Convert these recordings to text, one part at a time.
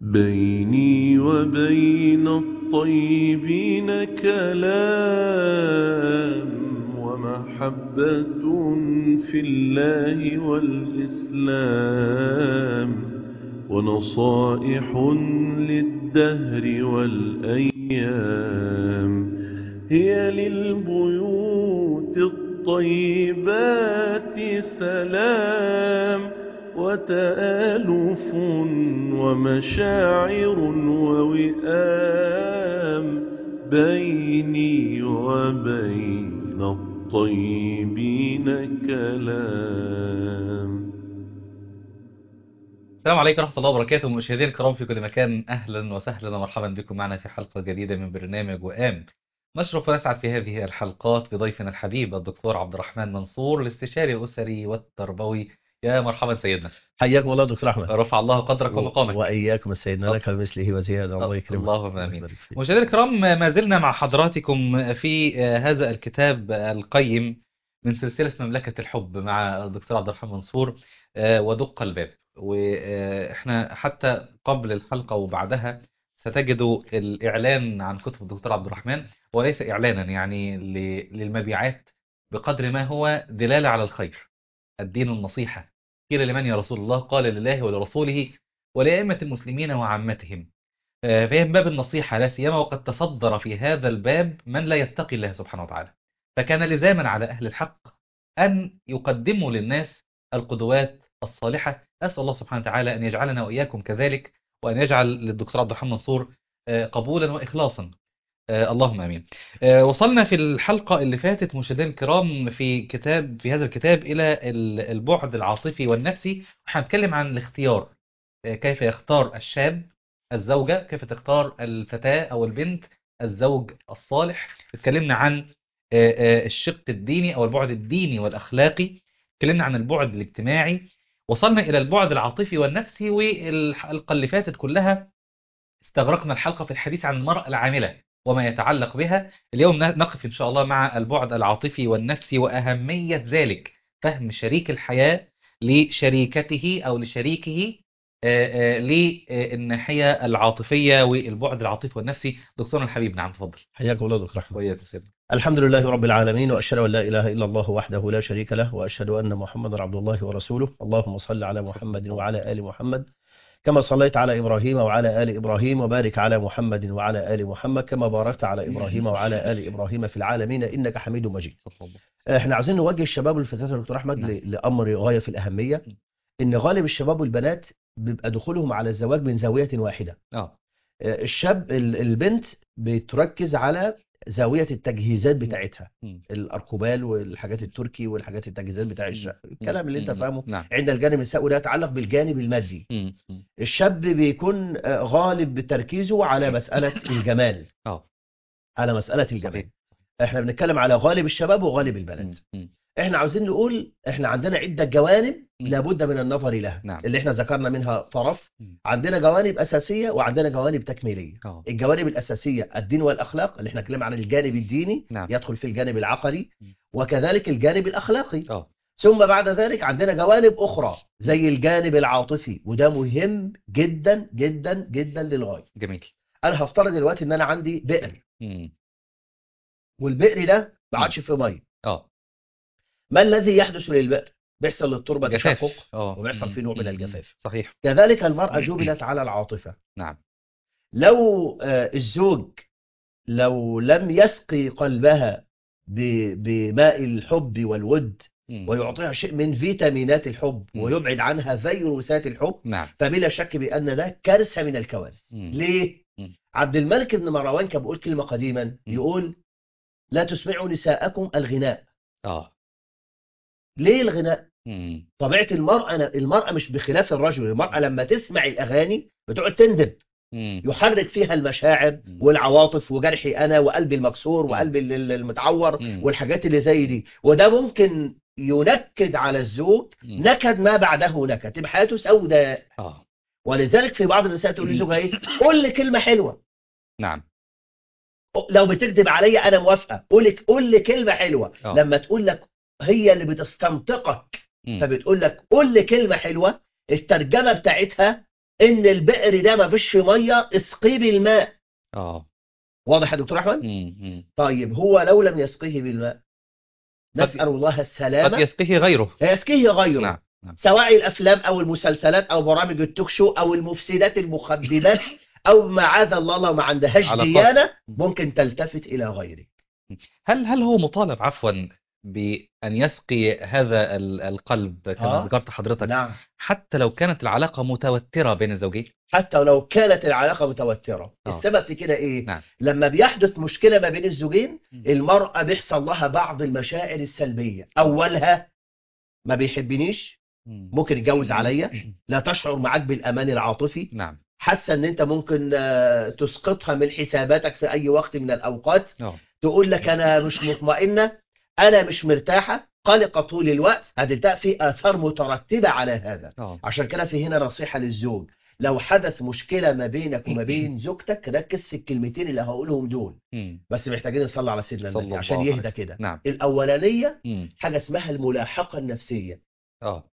بيني وبين الطيبين كلام ومحبة في الله والإسلام ونصائح للدهر والأيام هي للبيوت الطيبات سلام وتآلف ومشاعر ووئام بيني وبين الطيبين كلام السلام عليكم ورحمة الله وبركاته مشاهدينا الكرام في كل مكان أهلا وسهلا ومرحبا بكم معنا في حلقة جديدة من برنامج وآم نشرف ونسعد في هذه الحلقات بضيفنا الحبيب الدكتور عبد الرحمن منصور الاستشاري الأسري والتربوي يا مرحبا سيدنا حياكم الله دكتور احمد رفع الله قدرك ومقامك واياكم سيدنا لك بمثله وزياده الله يكرمك اللهم امين يبارك فيك. مشاهدينا الكرام ما زلنا مع حضراتكم في هذا الكتاب القيم من سلسلة مملكة الحب مع الدكتور عبد الرحمن منصور ودق الباب واحنا حتى قبل الحلقة وبعدها ستجدوا الإعلان عن كتب الدكتور عبد الرحمن وليس إعلانا يعني ل- للمبيعات بقدر ما هو دلالة على الخير الدين النصيحة قيل لمن يا رسول الله قال لله ولرسوله ولأئمة المسلمين وعامتهم آه، فهي من باب النصيحة لا سيما وقد تصدر في هذا الباب من لا يتقي الله سبحانه وتعالى فكان لزاما على أهل الحق أن يقدموا للناس القدوات الصالحة أسأل الله سبحانه وتعالى أن يجعلنا وإياكم كذلك وأن يجعل للدكتور عبد الرحمن منصور آه، قبولا وإخلاصا آه، اللهم امين. آه، وصلنا في الحلقه اللي فاتت مشاهدينا الكرام في كتاب في هذا الكتاب الى ال- البعد العاطفي والنفسي وهنتكلم عن الاختيار آه، كيف يختار الشاب الزوجه كيف تختار الفتاه او البنت الزوج الصالح اتكلمنا عن آه، آه، الشق الديني او البعد الديني والاخلاقي اتكلمنا عن البعد الاجتماعي وصلنا الى البعد العاطفي والنفسي والحلقه اللي فاتت كلها استغرقنا الحلقه في الحديث عن المراه العامله وما يتعلق بها اليوم نقف إن شاء الله مع البعد العاطفي والنفسي وأهمية ذلك فهم شريك الحياة لشريكته أو لشريكه آه، آه، للناحية العاطفية والبعد العاطفي والنفسي دكتورنا الحبيب نعم تفضل حياكم الله دكتور احمد وإياك سيدنا الحمد لله رب العالمين واشهد ان لا اله الا الله وحده لا شريك له واشهد ان محمدا عبد الله ورسوله اللهم صل على محمد وعلى ال محمد كما صليت على ابراهيم وعلى ال ابراهيم وبارك على محمد وعلى ال محمد كما باركت على ابراهيم وعلى ال ابراهيم في العالمين انك حميد مجيد صلى الله عليه وسلم. احنا عايزين نوجه الشباب والفتيات يا دكتور احمد نعم. ل- لامر غايه في الاهميه ان غالب الشباب والبنات بيبقى دخولهم على الزواج من زاويه واحده اه آه، الشاب ال- البنت بتركز على زاويه التجهيزات بتاعتها مم. الاركوبال والحاجات التركي والحاجات التجهيزات بتاع الشقه الكلام اللي انت مم. فاهمه نعم عند الجانب النسائي وده يتعلق بالجانب المادي مم. مم. الشاب بيكون آه، غالب بتركيزه على مساله الجمال اه على مساله الجمال صحيح احنا بنتكلم على غالب الشباب وغالب البنات مم. مم. احنا عاوزين نقول احنا عندنا عدة جوانب مم. لابد من النظر لها نعم. اللي احنا ذكرنا منها طرف مم. عندنا جوانب أساسية وعندنا جوانب تكميلية اه الجوانب الأساسية الدين والأخلاق اللي احنا اتكلمنا عن الجانب الديني نعم يدخل في الجانب العقلي مم. وكذلك الجانب الأخلاقي اه ثم بعد ذلك عندنا جوانب أخرى زي الجانب العاطفي وده مهم جدا جدا جدا للغاية جميل أنا هفترض دلوقتي إن أنا عندي بئر مم. والبئر ده ما عادش فيه مية اه ما الذي يحدث للبئر؟ بيحصل للتربة جفاف تشقق اه وبيحصل مم. فيه نوع من مم. الجفاف. صحيح كذلك المرأة جبلت على العاطفة نعم لو آه، الزوج لو لم يسقي قلبها ب- بماء الحب والود مم. ويعطيها شيء من فيتامينات الحب مم. ويبعد عنها فيروسات الحب نعم فبلا شك بأن ده كارثة من الكوارث مم. ليه؟ مم. عبد الملك بن مروان كان بيقول كلمة قديما يقول لا تسمعوا نساءكم الغناء اه ليه الغناء؟ مم. طبيعة المرأة المرأة مش بخلاف الرجل المرأة لما تسمع الأغاني بتقعد تندب مم. يحرك فيها المشاعر مم. والعواطف وجرحي انا وقلبي المكسور مم. وقلبي ال- ال- المتعور مم. والحاجات اللي زي دي وده ممكن ينكد على الزوج مم. نكد ما بعده نكد تبقى حياته سوداء اه ولذلك في بعض النساء تقول لزوجها ايه قول لي كلمه حلوه نعم لو بتكذب عليا انا موافقه قول لك قول لي كلمه حلوه آه. لما تقول لك هي اللي بتستنطقك مم. فبتقول لك قول لي كلمه حلوه الترجمه بتاعتها ان البئر ده ما فيش فيه ميه اسقيه بالماء اه واضح يا دكتور احمد مم. مم. طيب هو لو لم يسقيه بالماء قد- نسال الله قد السلامه يسقيه غيره يسقيه غيره نعم نعم سواء الافلام او المسلسلات او برامج التوك شو او المفسدات المخدرات او معاذ الله لو ما عندهاش علاقات. ديانه ممكن تلتفت الى غيرك هل هل هو مطالب عفوا بأن يسقي هذا ال- القلب كما آه. ذكرت حضرتك نعم حتى لو كانت العلاقة متوترة بين الزوجين حتى لو كانت العلاقه متوتره آه. السبب في كده ايه نعم. لما بيحدث مشكله ما بين الزوجين مم. المراه بيحصل لها بعض المشاعر السلبيه اولها ما بيحبنيش مم. ممكن يتجوز عليا لا تشعر معاك بالامان العاطفي نعم حاسه ان انت ممكن آه، تسقطها من حساباتك في اي وقت من الاوقات اه تقول لك انا مش مطمئنه انا مش مرتاحه قلقه طول الوقت هتلاقي في اثار مترتبه على هذا اه عشان كده في هنا نصيحه للزوج لو حدث مشكله ما بينك وما بين زوجتك ركز في الكلمتين اللي هقولهم دول مم. بس محتاجين نصلي على سيدنا صلى النبي الله عشان عليه يهدى وسلم. كده نعم الاولانيه مم. حاجه اسمها الملاحقه النفسيه اه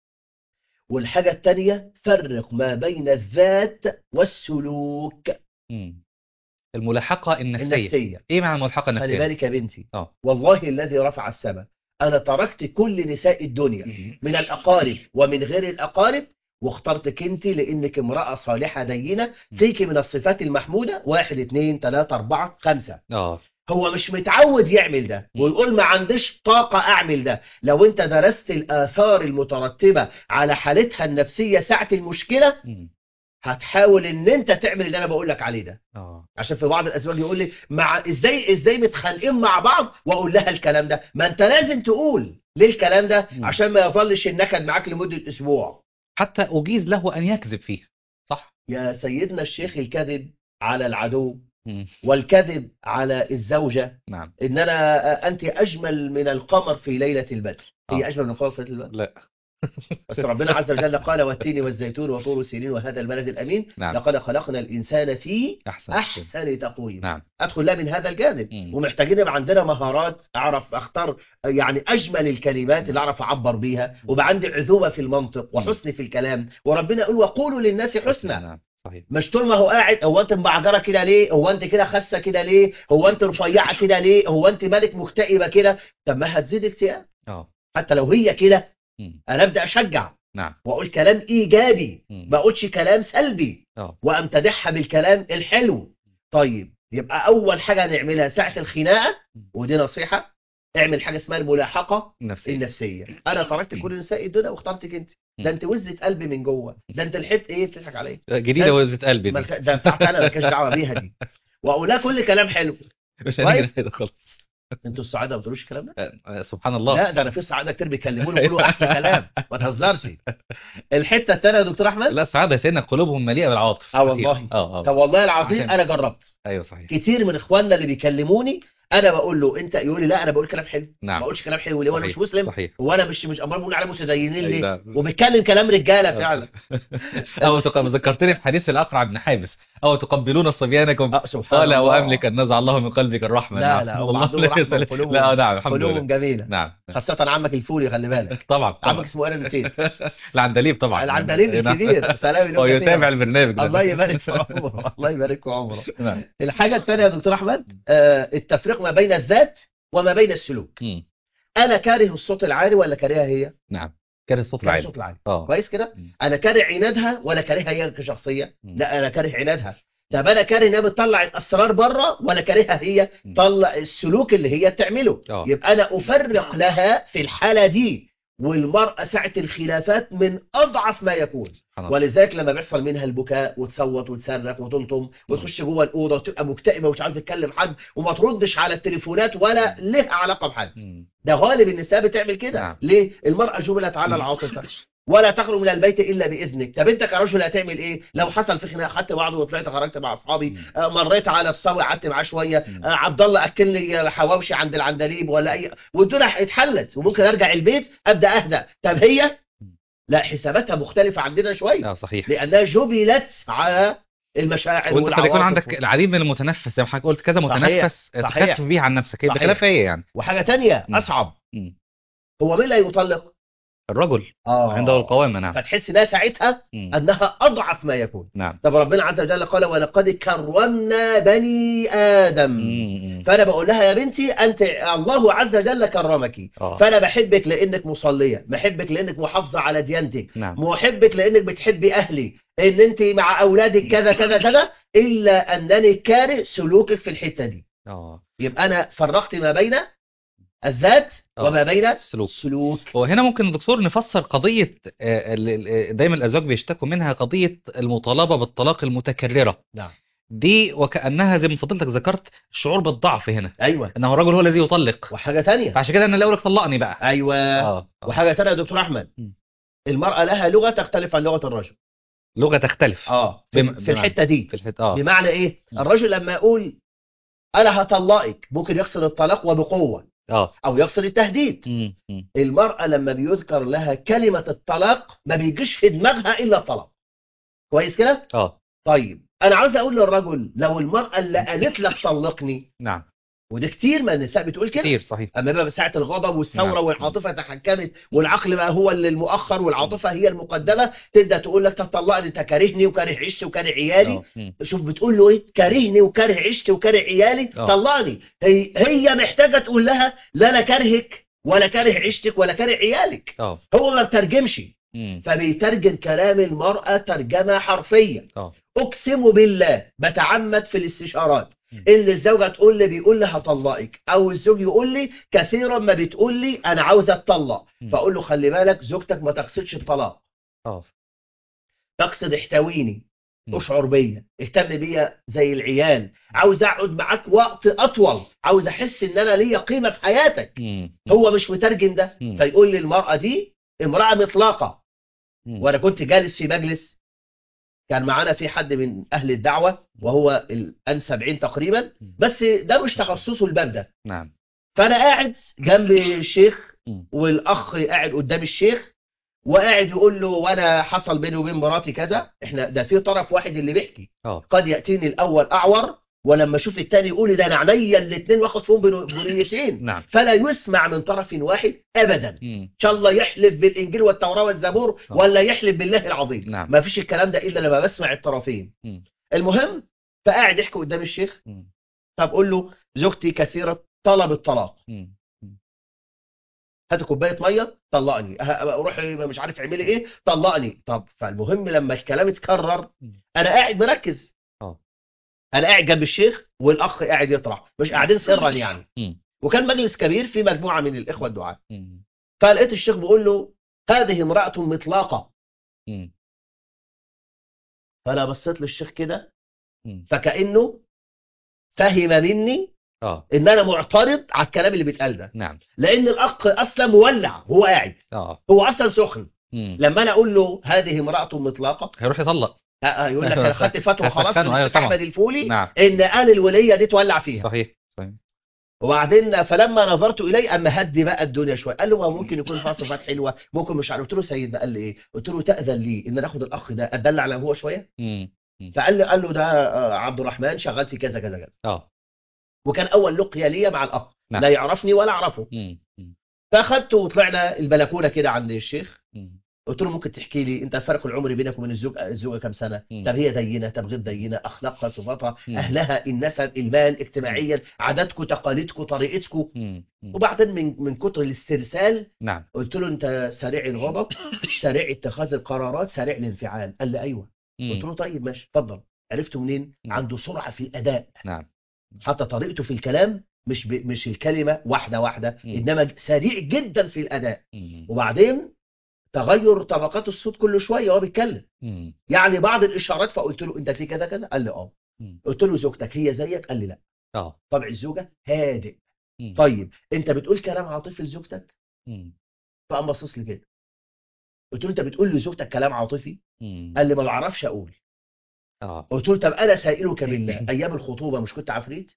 والحاجه الثانيه فرق ما بين الذات والسلوك مم. الملاحقة النفسية النفسيه ايه معنى الملاحقة خلي النفسية بالك يا بنتي اه والله الذي رفع السماء انا تركت كل نساء الدنيا من الاقارب ومن غير الاقارب واخترتك انت لانك امراه صالحه دينه فيك من الصفات المحموده واحد اثنين ثلاثه اربعه خمسه اه هو مش متعود يعمل ده ويقول ما عنديش طاقه اعمل ده لو انت درست الاثار المترتبه على حالتها النفسيه ساعه المشكله مم. هتحاول ان انت تعمل اللي انا بقول لك عليه ده اه عشان في بعض الازواج يقول لي مع ازاي ازاي متخانقين مع بعض واقول لها الكلام ده ما انت لازم تقول ليه الكلام ده مم. عشان ما يظلش النكد معاك لمده اسبوع حتى أجيز له أن يكذب فيه صح يا سيدنا الشيخ الكذب على العدو مم. والكذب على الزوجه نعم ان انا انت اجمل من القمر في ليله البدر هي آه. اجمل من القمر في ليله البدر لا بس ربنا عز وجل قال والتين والزيتون وطور سينين وهذا البلد الامين نعم لقد خلقنا الانسان في أحسن احسن تقويم نعم ادخل لها من هذا الجانب مم. ومحتاجين يبقى عندنا مهارات اعرف اختار يعني اجمل الكلمات اللي اعرف اعبر بيها ويبقى عندي عذوبه في المنطق وحسن في الكلام وربنا يقول وقولوا للناس حسنا نعم صحيح مش طول ما هو قاعد هو انت مبعجره كده ليه هو انت كده خاسه كده ليه هو انت رفيعه كده ليه هو انت مالك مكتئبه كده طب ما هتزيد اكتئاب اه حتى لو هي كده مم. انا ابدا اشجع نعم واقول كلام ايجابي مم. ما اقولش كلام سلبي اه وامتدحها بالكلام الحلو طيب يبقى اول حاجه هنعملها ساعه الخناقه ودي نصيحه اعمل حاجه اسمها الملاحقه نفسي النفسيه انا تركت كل نساء الدنيا واخترتك انت ده انت وزه قلبي من جوه ده انت الحت ايه بتضحك عليا جديدة وزة قلبي دي مالك- ده بتاعتي انا مالكش دعوه بيها دي واقول لها كل كلام حلو مش كويس. هنيجي كده خالص انتوا السعاده ما بتقولوش الكلام ده آه، آه، سبحان الله لا ده انا في سعاده كتير بيكلموني ويقولوا احلى كلام ما تهزرش الحته الثانيه يا دكتور احمد لا السعادة يا سيدنا قلوبهم مليئة بالعواطف آه والله. كتير. اه طب اه والله العظيم عشان- انا جربت ايوه صحيح كتير من اخواننا اللي بيكلموني انا بقول له انت يقول لي لا انا بقول كلام حلو ما نعم بقولش كلام حلو ليه وانا مش صحيح. مسلم صحيح وانا مش مش امال بنقول على متدينين أي ليه لا. وبيتكلم كلام رجاله فعلا أو تق- ذكرتني في حديث الأقرع بن حابس أو تقبلون صبيانكم اه سبحان قال الله وأملك أن نزع الله من قلبك الرحمة لا نعم. لا الله وبعضهم لا رحمة يسأل- وقلوبهم- لا نعم الحمد قلوبهم لله جميله نعم خاصه عمك الفوري خلي بالك طبعا طبعا عمك اسمه ايه انا نسيت العندليب طبعا العندليب نعم. الكبير سلام هو عليكم. يتابع البرنامج ده. الله يبارك في عمره الله يبارك في عمره نعم الحاجه الثانيه يا دكتور احمد آه التفريق ما بين الذات وما بين السلوك مم. انا كاره الصوت العالي ولا كارهها هي نعم كاره الصوت كاره العالي الصوت العالي اه كويس كده مم. انا كاره عنادها ولا كارهها هي كشخصيه مم. لا انا كاره عنادها طب انا كاره انها بتطلع الاسرار بره ولا كارهها هي مم. طلع السلوك اللي هي بتعمله اه يبقى انا افرق لها في الحاله دي والمرأة ساعة الخلافات من أضعف ما يكون سبحان الله. ولذلك لما بيحصل منها البكاء وتصوت وتصرخ وتلطم وتخش جوه الأوضة وتبقى مكتئبة ومش عاوز تتكلم حد وما تردش على التليفونات ولا لها علاقة بحد مم. ده غالب النساء بتعمل كده نعم. ليه المرأة جبلت على العاطفة ولا تخرج من البيت الا باذنك طب انت كرجل هتعمل ايه لو حصل في خناقه خدت بعض وطلعت خرجت مع اصحابي مم. آه، مريت على الصاوي قعدت معاه شويه مم. آه، عبد الله اكل لي حواوشي عند العندليب ولا اي والدنيا اتحلت وممكن ارجع البيت ابدا اهدى طب هي مم. لا حساباتها مختلفه عندنا شويه اه صحيح لانها جبلت على المشاعر وانت قد يكون والعواطف عندك العديد من المتنفس زي ما حضرتك قلت كذا صحيح. متنفس صحيح. تخفف بيه عن نفسك هي صحيح. بخلاف ايه يعني وحاجه تانية مم. اصعب مم. هو مين لا يطلق الرجل اه عنده القوامة نعم فتحس انها ساعتها مم. انها اضعف ما يكون نعم طب ربنا عز وجل قال ولقد كرمنا بني ادم مم. فانا بقول لها يا بنتي انت الله عز وجل كرمك آه. فانا بحبك لانك مصليه بحبك لانك محافظه على ديانتك نعم محبك لانك بتحبي اهلي ان انت مع اولادك كذا كذا كذا الا انني كاره سلوكك في الحته دي اه يبقى انا فرقت ما بين الذات آه. وما بين السلوك السلوك وهنا ممكن الدكتور نفسر قضية آه، ال- ال- دايما الأزواج بيشتكوا منها قضية المطالبة بالطلاق المتكررة نعم دي وكأنها زي ما فضلتك ذكرت الشعور بالضعف هنا ايوه انه الرجل هو الذي يطلق وحاجه تانية فعشان كده انا اللي اقول لك طلقني بقى ايوه اه آه. وحاجه تانية يا دكتور احمد م. المراه لها لغه تختلف عن لغه الرجل لغة تختلف اه في, بم- في بمعنى- الحته دي في الحته اه بمعنى ايه م. الرجل لما يقول انا هطلقك ممكن يقصد الطلاق وبقوه اه او يقصد التهديد مم، مم. المرأة لما بيذكر لها كلمة الطلاق ما بيجيش في دماغها إلا الطلاق كويس كده؟ اه طيب أنا عاوز أقول للرجل لو المرأة اللي قالت لك طلقني نعم وده كتير ما النساء بتقول كده كتير صحيح أما بقى ساعة الغضب والثورة نعم. والعاطفة تحكمت والعقل بقى هو اللي المؤخر والعاطفة هي المقدمة تبدأ تقول لك تطلقني أنت كارهني وكاره عيشتي وكاره عيالي آه، مم. شوف بتقول له ايه كارهني وكاره عيشتي وكاره عيالي آه. طلقني هي هي محتاجه تقول لها لا انا كارهك ولا كاره عيشتك ولا كاره عيالك اه هو ما بترجمش مم. فبيترجم كلام المرأة ترجمة حرفية اه أقسم بالله بتعمد في الاستشارات م. اللي الزوجة تقول لي بيقول لي هطلقك أو الزوج يقول لي كثيرا ما بتقول لي أنا عاوزة أتطلق م. فأقول له خلي بالك زوجتك ما تقصدش الطلاق اه تقصد احتويني م. اشعر بيا اهتم بيا زي العيال عاوز اقعد معاك وقت اطول عاوز احس ان انا ليا قيمه في حياتك مم. هو مش مترجم ده م. فيقول لي المراه دي امراه مطلقه مم. وانا كنت جالس في مجلس كان معانا في حد من اهل الدعوه وهو الان 70 تقريبا بس ده مش تخصصه الباب ده نعم فانا قاعد جنب الشيخ مم. والاخ قاعد قدام الشيخ وقاعد يقول له وانا حصل بيني وبين مراتي كذا احنا ده في طرف واحد اللي بيحكي اه قد ياتيني الاول اعور ولما اشوف الثاني يقول ده انا عينيا الاثنين واخد فيهم بنو- بنيتين نعم فلا يسمع من طرف واحد ابدا مم. ان شاء الله يحلف بالانجيل والتوراه والزبور آه. ولا يحلف بالله العظيم نعم. ما فيش الكلام ده الا لما بسمع الطرفين مم. المهم فقاعد يحكي قدام الشيخ مم. طب قول له زوجتي كثيره طلب الطلاق مم. هات كوبايه ميه طلقني ه- روح مش عارف اعملي ايه طلقني طب فالمهم لما الكلام اتكرر مم. انا قاعد مركز اه انا قاعد جنب الشيخ والاخ قاعد يطرح مش قاعدين سرا يعني مم. وكان مجلس كبير في مجموعه من الاخوه الدعاء مم. فلقيت الشيخ بيقول له هذه امراه مطلقه مم. فانا بصيت للشيخ كده مم. فكانه فهم مني اه ان انا معترض على الكلام اللي بيتقال ده نعم لان الاخ اصلا مولع هو قاعد اه هو اصلا سخن مم. لما انا اقول له هذه امراه مطلقه هيروح يطلق آه، آه، يقول لك انا خدت فتوى خلاص من هتفخنه، أيوة الشيخ طبعا. احمد الفولي نعم ان قال الوليه دي تولع فيها صحيح صحيح وبعدين فلما نظرت اليه اما هدي بقى الدنيا شويه قال له ما ممكن يكون فيها صفات حلوه ممكن مش عارف قلت له سيد قال لي ايه قلت له تاذن لي ان انا اخد الاخ ده اتدلع على ابوه شويه مم. فقال لي قال له ده آه، عبد الرحمن شغال في كذا كذا كذا اه وكان اول لقيه ليا مع الاخ نعم. لا يعرفني ولا اعرفه مم. مم. فاخدته وطلعنا البلكونه كده عند الشيخ مم. قلت له ممكن تحكي لي انت فرق العمر بينك وبين الزوج الزوجه كام سنه مم. طب هي دينه طب غير دينه اخلاقها صفاتها مم. اهلها النسب المال اجتماعيا عاداتكم تقاليدكم طريقتكم مم. مم. وبعدين من من كتر الاسترسال نعم قلت له انت سريع الغضب سريع اتخاذ القرارات سريع الانفعال قال لي ايوه قلت مم. له طيب ماشي اتفضل عرفته منين مم. عنده سرعه في الاداء نعم حتى طريقته في الكلام مش ب... مش الكلمه واحده واحده مم. انما سريع جدا في الاداء مم. وبعدين تغير طبقات الصوت كل شويه وهو بيتكلم مم. يعني بعض الاشارات فقلت له انت في كذا كذا قال لي اه مم. قلت له زوجتك هي زيك قال لي لا اه طبع الزوجه هادئ مم. طيب انت بتقول كلام عاطفي لزوجتك مم. فقام باصص لي كده قلت له انت بتقول لزوجتك كلام عاطفي مم. قال لي ما بعرفش اقول اه قلت له طب انا سائلك بالله ايام الخطوبه مش كنت عفريت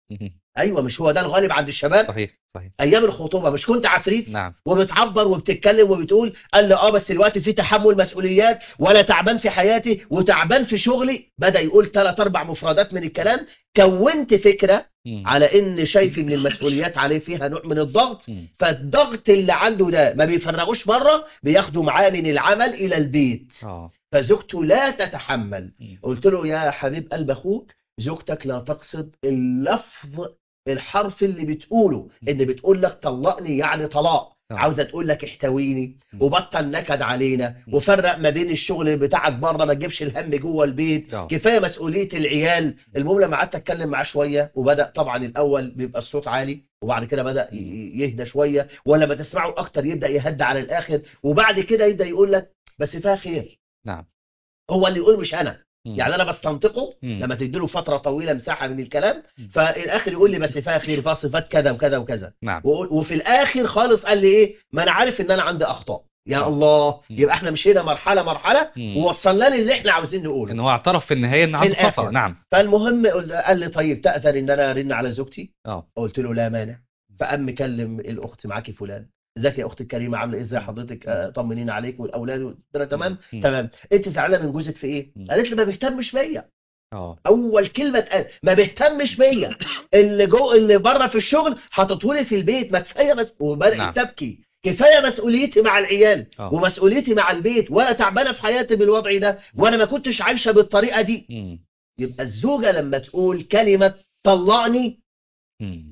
مهم. ايوه مش هو ده الغالب عند الشباب صحيح صحيح ايام الخطوبه مش كنت عفريت نعم وبتعبر وبتتكلم وبتقول قال لي اه بس الوقت في تحمل مسؤوليات وانا تعبان في حياتي وتعبان في شغلي بدا يقول ثلاث اربع مفردات من الكلام كونت فكره مم. على ان شايف ان المسؤوليات عليه فيها نوع من الضغط مم. فالضغط اللي عنده ده ما بيفرغوش بره بياخده معاه من العمل الى البيت اه فزوجته لا تتحمل مم. قلت له يا حبيب قلب اخوك زوجتك لا تقصد اللفظ الحرف اللي بتقوله ان بتقول لك طلقني يعني طلاق آه. عاوزه تقول لك احتويني مم. وبطل نكد علينا مم. وفرق ما بين الشغل بتاعك بره ما تجيبش الهم جوه البيت آه. كفايه مسؤوليه العيال المهم لما قعدت اتكلم معاه شويه وبدا طبعا الاول بيبقى الصوت عالي وبعد كده بدا ي- يهدى شويه ولما تسمعه اكتر يبدا يهدى على الاخر وبعد كده يبدا يقول لك بس فيها خير نعم هو اللي يقول مش انا مم. يعني انا بستنطقه مم. لما تديله فتره طويله مساحه من الكلام مم. فالاخر يقول لي بس فيها خير فيها صفات كذا وكذا وكذا نعم وأقول- وفي الاخر خالص قال لي ايه ما انا عارف ان انا عندي اخطاء يا آه. الله مم. يبقى احنا مشينا مرحله مرحله مم. ووصلنا للي احنا عاوزين ان نقوله هو اعترف في النهايه ان عنده الآخر. خطا نعم فالمهم قل- قال لي طيب تاذن ان انا ارن على زوجتي اه قلت له لا مانع فقام مكلم الاخت معاكي فلان ازيك يا اختي الكريمه عامله ايه ازي حضرتك آه، طمنين عليك والاولاد قلت لها تمام مم. تمام انت زعلانه من جوزك في ايه مم. قالت لي ما بيهتمش بيا اه اول كلمه اتقال ما بيهتمش بيا اللي جو اللي بره في الشغل حاططهولي في البيت ما كفايه مس... وبدات نعم. تبكي كفايه مسؤوليتي مع العيال اه ومسؤوليتي مع البيت وانا تعبانه في حياتي بالوضع ده وانا ما كنتش عايشه بالطريقه دي مم. يبقى الزوجه لما تقول كلمه طلقني مم.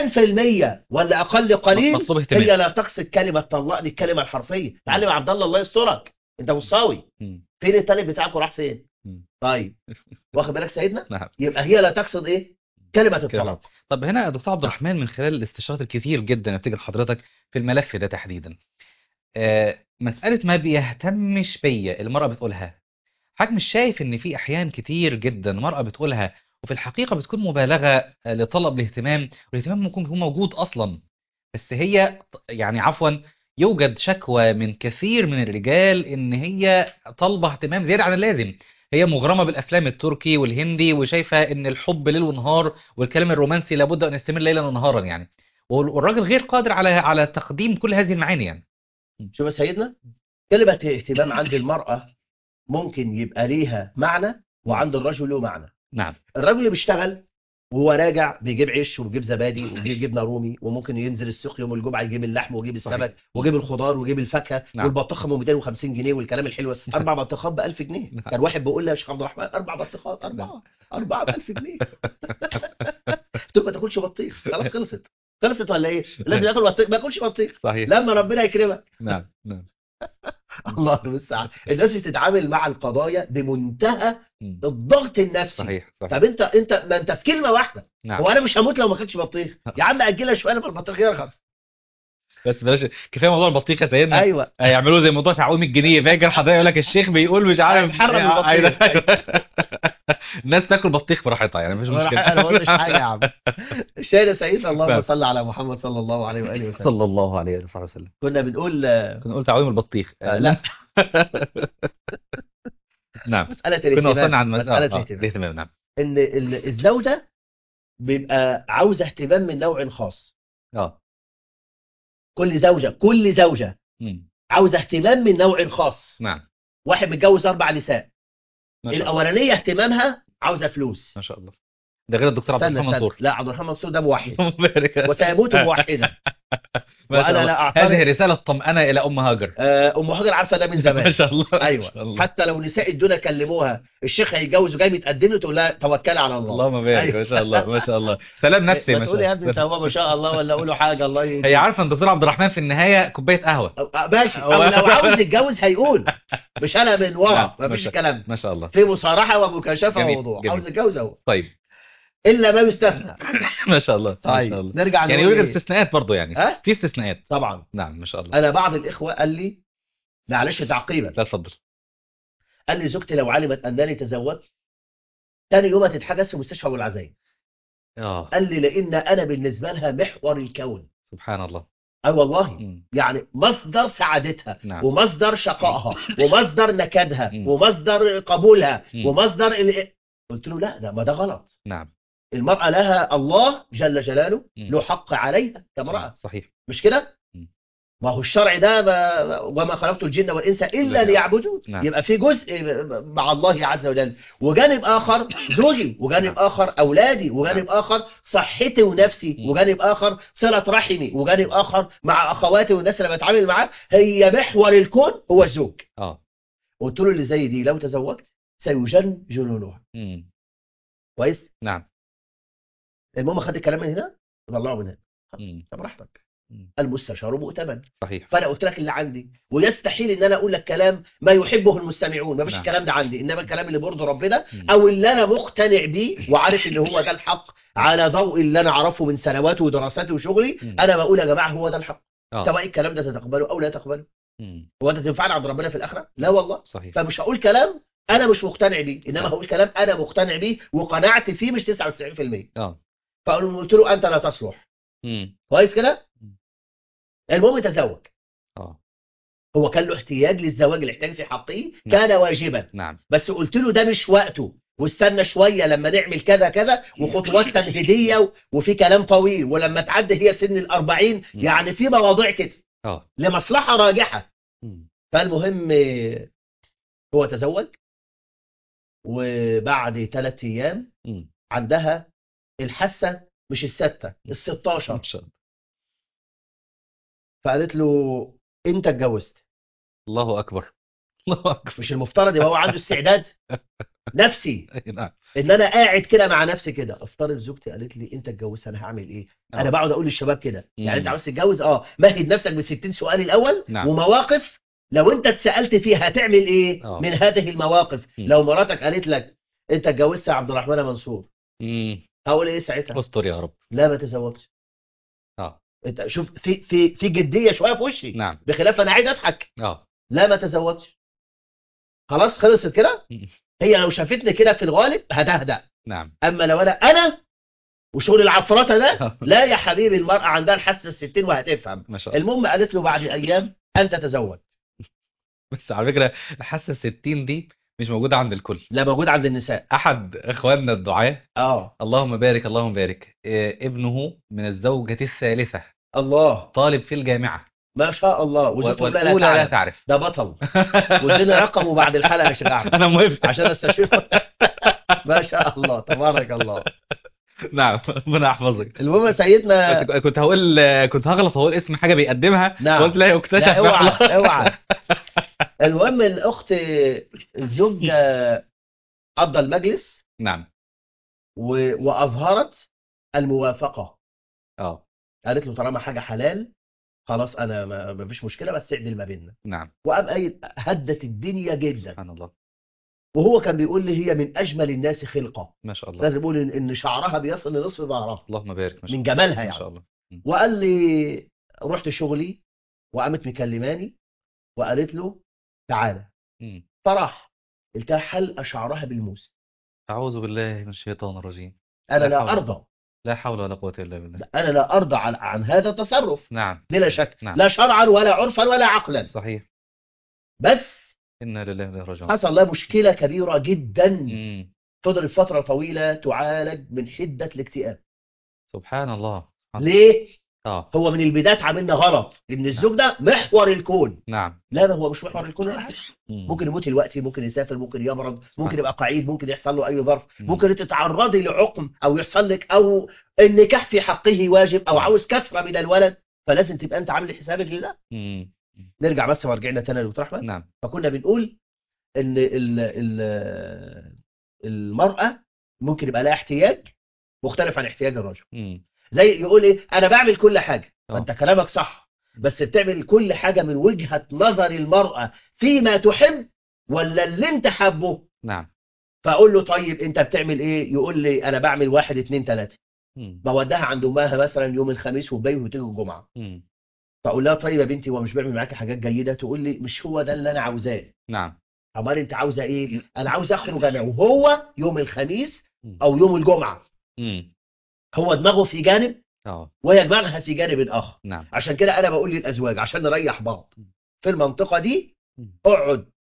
90% ولا اقل قليل مطلوب اهتمام هي لا تقصد كلمه طلقني الكلمه الحرفيه تعالى يا عبد الله الله يسترك انت مصاوي مم. فين الطالب بتاعك راح فين مم. طيب واخد بالك سيدنا نعم يبقى هي لا تقصد ايه كلمه الطلاق طب هنا يا دكتور عبد الرحمن من خلال الاستشارات الكتير جدا اللي بتيجي لحضرتك في الملف ده تحديدا آه مسألة ما بيهتمش بيا المرأة بتقولها حضرتك مش شايف ان في احيان كتير جدا مرأة بتقولها وفي الحقيقة بتكون مبالغة آه، لطلب الاهتمام والاهتمام ممكن يكون موجود اصلا بس هي يعني عفوا يوجد شكوى من كثير من الرجال ان هي طالبة اهتمام زيادة عن اللازم هي مغرمة بالافلام التركي والهندي وشايفة ان الحب ليل ونهار والكلام الرومانسي لابد ان يستمر ليلا ونهارا يعني وال- والراجل غير قادر على على تقديم كل هذه المعاني يعني شوف يا سيدنا كلمه اهتمام عند المراه ممكن يبقى ليها معنى وعند الرجل له معنى نعم الراجل اللي بيشتغل وهو راجع بيجيب عيش وبيجيب زبادي وبيجيب جبنه رومي وممكن ينزل السوق يوم الجمعه يجيب اللحم ويجيب صحيح. السمك ويجيب الخضار ويجيب الفاكهه نعم. والبطيخه ب 250 جنيه والكلام الحلو اربع بطيخات ب 1000 جنيه نعم. كان واحد بيقول لي يا شيخ عبد الرحمن اربع بطيخات اربعه اربعه ب 1000 جنيه قلت له ما تاكلش بطيخ خلاص خلصت خلصت ولا ايه؟ لازم ياكل بطيخ ما ياكلش بطيخ صحيح لما ربنا يكرمك نعم نعم الله المستعان الناس بتتعامل مع القضايا بمنتهى مم. الضغط النفسي صحيح صحيح طب انت انت ما انت في كلمه واحده نعم هو انا مش هموت لو ما كانش بطيخ يا عم اجلها شويه لما البطيخ يرخص بس بلاش كفايه موضوع البطيخه يا سيدنا ايوه هيعملوا زي موضوع تعويم الجنيه فاكر حضرتك يقول لك الشيخ بيقول مش عارف هيحرم البطيخ. أيوة. الناس تاكل بطيخ براحتها يعني مفيش مشكله انا ما قلتش حاجه يا عم الشاهد يا سيدنا اللهم نعم. صل على محمد صلى الله عليه واله وسلم صلى الله عليه وصحبه وسلم كنا بنقول آه، كنا قلت تعويم البطيخ آه، لا نعم مساله كنا الاهتمام وصلنا عن مساله مسألة الاهتمام الاهتمام نعم ان ال- الزوجه بيبقى عاوزه اهتمام من نوع خاص اه كل زوجه كل زوجه مم. عاوزه اهتمام من نوع خاص نعم واحد متجوز اربع نساء ما شاء الله الاولانيه اهتمامها عاوزه فلوس ما شاء الله ده غير الدكتور عبد استنى الرحمن استنى منصور لا عبد الرحمن منصور ده موحد مبارك وسيموت موحدا ما شاء وانا الله. لا اعترض هذه رسالة طمأنة إلى أم هاجر آه، ام هاجر عارفه ده من ما زمان شاء الله ما ايوه شاء الله حتى لو نساء الدنيا كلموها الشيخ هيتجوز وجاي متقدم له تقول لها توكلي على الله اللهم بارك أيوة. ما شاء الله ما شاء الله سلام نفسي ما ما تقول يا شاء ابني انت الله هو ما شاء الله ولا اقول له حاجه الله يهديك هي عارفة ان دكتور عبد الرحمن في النهاية كوباية قهوة أو- آه، ماشي او لو عاوز يتجوز هيقول مش انا من ورا نعم، ما ما فيش شاء- كلام ما شاء الله في مصارحه ومكاشفه جميل، ووضوح جميل. عاوز يتجوز اهو طيب الا ما يستثنى ما شاء الله ما طيب شاء الله نرجع يعني نقول يوجد إيه؟ استثناءات برضه يعني ها في استثناءات طبعا نعم ما شاء الله انا بعض الاخوه قال لي معلش تعقيبا لا اتفضل قال لي زوجتي لو علمت انني تزوجت تاني يوم هتتحجز في مستشفى ابو العزايم اه قال لي لان انا بالنسبه لها محور الكون سبحان الله اي والله مم. يعني مصدر سعادتها نعم ومصدر شقائها ومصدر نكدها مم. ومصدر قبولها مم. ومصدر ال... قلت له لا ده ما ده غلط نعم المرأة لها الله جل جلاله مم. له حق عليها كامرأة صحيح مش كده مم. ما هو الشرع ده ما وما خلقت الجن والانس الا لا. ليعبدون نعم. يبقى في جزء مع الله عز وجل وجانب اخر زوجي وجانب نعم. اخر اولادي وجانب اخر صحتي ونفسي مم. وجانب اخر صله رحمي وجانب اخر مع اخواتي والناس اللي بتعامل معاه هي محور الكون هو الزوج اه قلت له اللي زي دي لو تزوجت سيجن جنونها مم. كويس نعم المهم خد الكلام من هنا طلعه من هنا مم. طب براحتك مم. المستشار مؤتمن صحيح فانا قلت لك اللي عندي ويستحيل ان انا اقول لك كلام ما يحبه المستمعون ما فيش نعم. الكلام ده عندي انما الكلام اللي برضه ربنا مم. او اللي انا مقتنع بيه وعارف ان هو ده الحق على ضوء اللي انا اعرفه من سنواتي ودراساتي وشغلي مم. انا بقول يا جماعه هو ده الحق اه سواء الكلام ده تتقبله او لا تقبله مم. هو ده تنفعني عند ربنا في الاخره لا والله صحيح فمش هقول كلام انا مش مقتنع بيه انما نعم. هقول كلام انا مقتنع بيه وقناعتي فيه مش 99% اه فقلت له انت لا تصلح مم. كويس كده مم. المهم تزوج اه هو كان له احتياج للزواج الاحتياج في حقه نعم. كان واجبا نعم بس قلت له ده مش وقته واستنى شويه لما نعمل كذا كذا وخطوات تمهيديه و- وفي كلام طويل ولما تعدي هي سن الأربعين يعني في مواضيع كده اه لمصلحه راجحه مم. فالمهم آه، هو تزوج وبعد ثلاث ايام مم. عندها الحاسه مش السته ال 16 ما شاء الله فقالت له انت اتجوزت الله اكبر الله اكبر مش المفترض يبقى هو عنده استعداد نفسي أي نعم ان انا قاعد كده مع نفسي كده افترض زوجتي قالت لي انت اتجوزت انا هعمل ايه آه. انا بقعد اقول للشباب كده يعني مم. انت عاوز تتجوز اه مهد نفسك ب 60 سؤال الاول نعم. ومواقف لو انت اتسالت فيها هتعمل ايه آه. من هذه المواقف مم. لو مراتك قالت لك انت اتجوزت يا عبد الرحمن منصور مم. هقول ايه ساعتها استر يا رب لا ما تزوجش اه انت شوف في في في جديه شويه في وشي نعم بخلاف انا عايز اضحك اه لا ما تزوجش خلاص خلصت كده مم. هي لو شافتني كده في الغالب هتهدأ نعم اما لو انا انا وشغل العفرطه ده لا يا حبيبي المرأة عندها الحاسة الستين وهتفهم ما شاء الله المهم قالت له بعد أيام أنت تزوج بس على فكره الحاسه 60 دي مش موجوده عند الكل لا موجود عند النساء احد اخواننا الدعاه اه اللهم بارك اللهم بارك إيه، ابنه من الزوجة الثالثة الله طالب في الجامعة ما شاء الله و- وزوجته لا, والأولى لا لا تعلم تعرف ده بطل وادينا رقمه بعد الحلقة يا شيخ أحمد أنا موافق عشان استشيره ما شاء الله تبارك الله نعم ربنا يحفظك المهم يا سيدنا بس كنت هقول كنت هغلط هقول اسم حاجة بيقدمها نعم. قلت لا يكتشف لا اوعى يحفظ. اوعى المهم الاخت الزوج قضى المجلس نعم و- واظهرت الموافقه اه قالت له طالما حاجه حلال خلاص انا ما ما فيش مشكله بس اعدل ما بيننا نعم وقام قايل هدت الدنيا جدا سبحان الله وهو كان بيقول لي هي من اجمل الناس خلقه ما شاء الله لازم بيقول ان إن شعرها بيصل لنصف ظهرها اللهم بارك ما شاء من الله جمالها ما يعني شاء الله وقال لي رحت شغلي وقامت مكلماني وقالت له تعالى مم. فراح قلت لها حلقه شعرها بالموس أعوذ بالله من الشيطان الرجيم انا لا لا حول. ارضى لا حول ولا قوة إلا بالله انا لا ارضى عن, عن هذا التصرف نعم بلا شك نعم. لا شرعا ولا عرفا ولا عقلا صحيح بس إنا لله وإنا إليه راجعون حصل لها مشكله كبيره جدا مم. فضلت فتره طويله تعالج من حده الاكتئاب سبحان الله سبحان الله. ليه اه هو من البداية عملنا غلط ان الزوج ده محور الكون نعم لا ما هو مش محور الكون ولا حاجه مم. ممكن يموت دلوقتي ممكن يسافر ممكن يمرض ممكن سبحان يبقى قعيد ممكن يحصل له اي ظرف مم. ممكن انت تتعرضي لعقم او يحصل لك او النكاح في حقه واجب او مم. عاوز كثره من الولد فلازم تبقى انت عامل حسابك لده مم. نرجع بس ورجعنا تاني لدكتور احمد نعم فكنا بنقول ان ال ال المراه ممكن يبقى لها احتياج مختلف عن احتياج الرجل مم. زي يقول ايه انا بعمل كل حاجه آه. فانت كلامك صح بس بتعمل كل حاجه من وجهه نظر المراه فيما تحب ولا اللي انت حابه نعم فاقول له طيب انت بتعمل ايه يقول لي انا بعمل واحد اتنين تلاته مم. بوديها عند امها مثلا يوم الخميس وباي وتيجي الجمعه مم. فاقول لها طيب يا بنتي هو مش بيعمل معاكي حاجات جيده تقول لي مش هو ده اللي انا عاوزاه نعم امال انت عاوزه ايه انا عاوز اخرج انا وهو يوم الخميس مم. او يوم الجمعه مم. هو دماغه في جانب اه وهي دماغها في جانب اخر نعم عشان كده انا بقول للازواج عشان نريح بعض في المنطقه دي مم. اقعد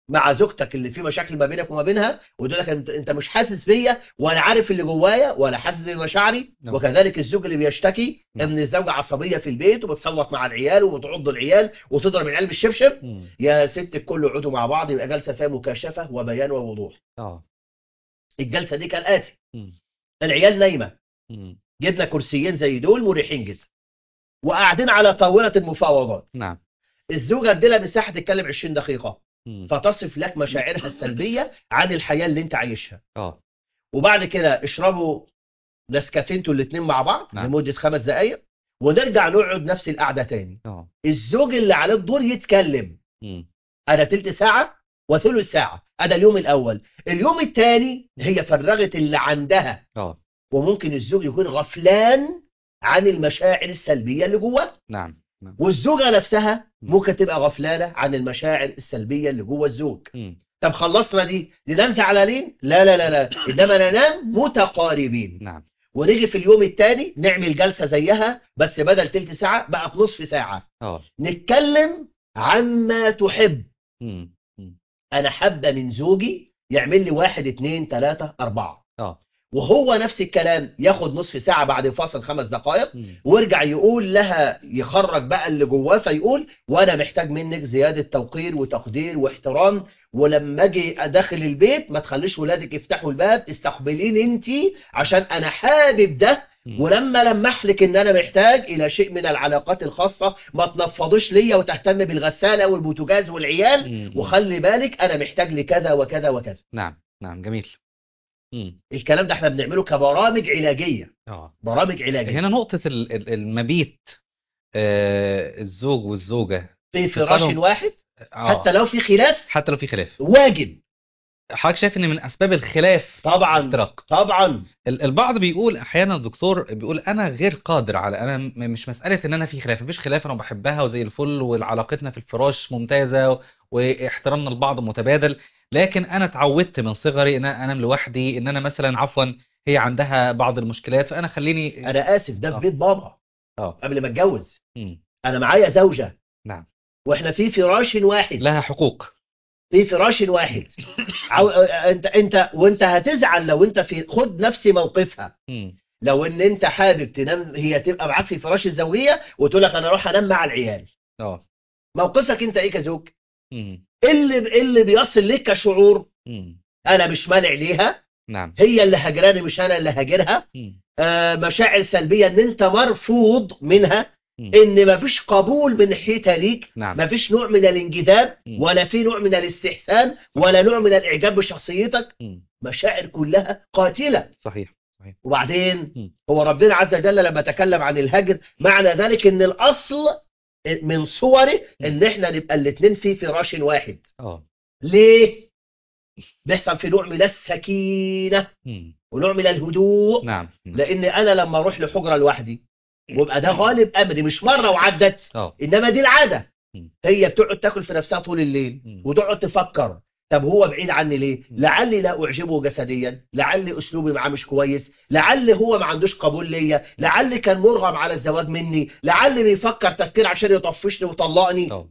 مع زوجتك اللي في مشاكل ما بينك وما بينها وتقول لك انت انت مش حاسس بيا ولا عارف اللي جوايا ولا حاسس بمشاعري نعم. وكذلك الزوج اللي بيشتكي نعم. ان الزوجه عصبيه في البيت وبتصوت مع العيال وبتعض العيال وتضرب العيال بالشبشب مم. يا ست الكل يقعدوا مع بعض يبقى جلسه فيها مكاشفه وبيان ووضوح اه الجلسه دي كالاتي مم. العيال نايمه مم. جبنا كرسيين زي دول مريحين جدا وقاعدين على طاوله المفاوضات نعم الزوجه اديلها مساحه تتكلم 20 دقيقه مم. فتصف لك مشاعرها السلبيه عن الحياه اللي انت عايشها اه وبعد كده اشربوا نسكافيه انتوا الاثنين مع بعض نعم. لمده خمس دقائق ونرجع نقعد نفس القعده تاني اه الزوج اللي عليه الدور يتكلم مم. انا تلت ساعه وثلث ساعه انا اليوم الاول اليوم الثاني هي فرغت اللي عندها اه وممكن الزوج يكون غفلان عن المشاعر السلبيه اللي جواه نعم نعم والزوجه نفسها ممكن تبقى غفلانه عن المشاعر السلبيه اللي جوه الزوج مم. طب خلصنا دي ننام زعلانين لا لا لا لا انما ننام متقاربين نعم ونيجي في اليوم الثاني نعمل جلسه زيها بس بدل تلت ساعه بقى في نصف ساعه اه نتكلم عما تحب مم. مم. انا حابه من زوجي يعمل لي واحد اتنين تلاته اربعه اه وهو نفس الكلام ياخد نصف ساعه بعد فاصل خمس دقائق مم. ويرجع يقول لها يخرج بقى اللي جواه فيقول وانا محتاج منك زياده توقير وتقدير واحترام ولما اجي داخل البيت ما تخليش ولادك يفتحوا الباب استقبليني انت عشان انا حابب ده مم. ولما لمح لك ان انا محتاج الى شيء من العلاقات الخاصه ما تنفضيش ليا وتهتم بالغساله والبوتاجاز والعيال مم. وخلي بالك انا محتاج لكذا وكذا وكذا نعم نعم جميل مم. الكلام ده احنا بنعمله كبرامج علاجيه اه برامج علاجيه هنا نقطة ال- ال- المبيت آه، الزوج والزوجة في فراش اتصالهم- واحد آه، حتى لو في خلاف حتى لو في خلاف واجب حضرتك شايف ان من اسباب الخلاف طبعا الافتراق طبعا ال- البعض بيقول احيانا الدكتور بيقول انا غير قادر على انا م- مش مساله ان انا في خلاف مفيش خلاف انا بحبها وزي الفل وعلاقتنا في الفراش ممتازه و- واحترامنا لبعض متبادل لكن انا اتعودت من صغري ان انا انام لوحدي ان انا مثلا عفوا هي عندها بعض المشكلات فانا خليني انا اسف ده آه. في بيت بابا اه قبل ما اتجوز مم. انا معايا زوجه نعم واحنا في فراش واحد لها حقوق في فراش واحد عو... انت انت وانت هتزعل لو انت في خد نفس موقفها مم. لو ان انت حابب تنام هي تبقى معاك في فراش الزوجيه وتقول لك انا اروح انام مع العيال اه موقفك انت ايه كزوج مم. إيه اللي إيه اللي بيصل لك كشعور مم. انا مش مالع ليها نعم هي اللي هجراني مش انا اللي هاجرها مم. آه مشاعر سلبيه ان انت مرفوض منها مم. ان مفيش قبول من ناحيتها ليك نعم مفيش نوع من الانجذاب مم. ولا في نوع من الاستحسان ولا نوع من الاعجاب بشخصيتك مم. مشاعر كلها قاتله صحيح صحيح وبعدين مم. هو ربنا عز وجل لما تكلم عن الهجر معنى ذلك ان الاصل من صوره ان احنا نبقى الاثنين في فراش واحد اه ليه بيحصل في نوع من السكينه مم. ونوع من الهدوء نعم نعم. لان انا لما اروح لحجره لوحدي ويبقى ده غالب امري مش مره وعدت اه انما دي العاده مم. هي بتقعد تاكل في نفسها طول الليل مم. وتقعد تفكر طب هو بعيد عني ليه مم. لعلي لا اعجبه جسديا لعلي اسلوبي معاه مش كويس لعلي هو ما عندوش قبول ليا لعلي كان مرغم على الزواج مني لعلي بيفكر تفكير عشان يطفشني ويطلقني اه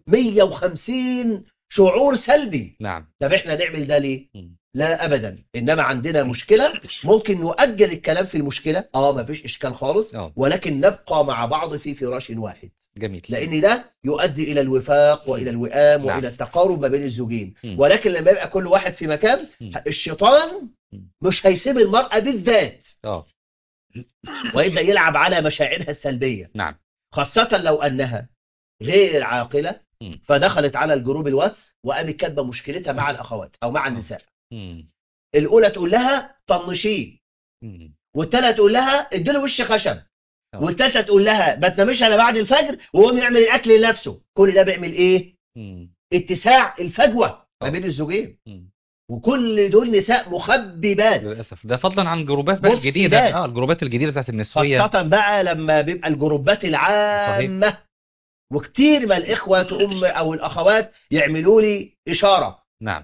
150 شعور سلبي نعم طب احنا نعمل ده ليه مم. لا ابدا انما عندنا مشكله ممكن نؤجل الكلام في المشكله اه ما فيش اشكال خالص اه ولكن نبقى مع بعض في فراش واحد جميل لان ده يؤدي الى الوفاق والى الوئام نعم. والى التقارب ما بين الزوجين مم. ولكن لما يبقى كل واحد في مكان مم. الشيطان مم. مش هيسيب المرأة بالذات اه ويبدأ يلعب على مشاعرها السلبية نعم خاصة لو أنها غير عاقلة مم. فدخلت على الجروب الواتس وقامت كاتبة مشكلتها مع الأخوات أو مع النساء مم. الأولى تقول لها طنشيه مم. والتانية تقول لها اديله وش خشب آه. والتالتة تقول لها ما تنامش الا بعد الفجر وهو يعمل الاكل لنفسه كل ده بيعمل ايه مم. اتساع الفجوه ما آه. بين الزوجين مم. وكل دول نساء مخببات للاسف ده فضلا عن الجروبات بقى مفسدات. الجديده اه الجروبات الجديده بتاعت النسويه خاصة بقى لما بيبقى الجروبات العامة وكتير ما الإخوة تقوم أو الأخوات يعملوا لي إشارة نعم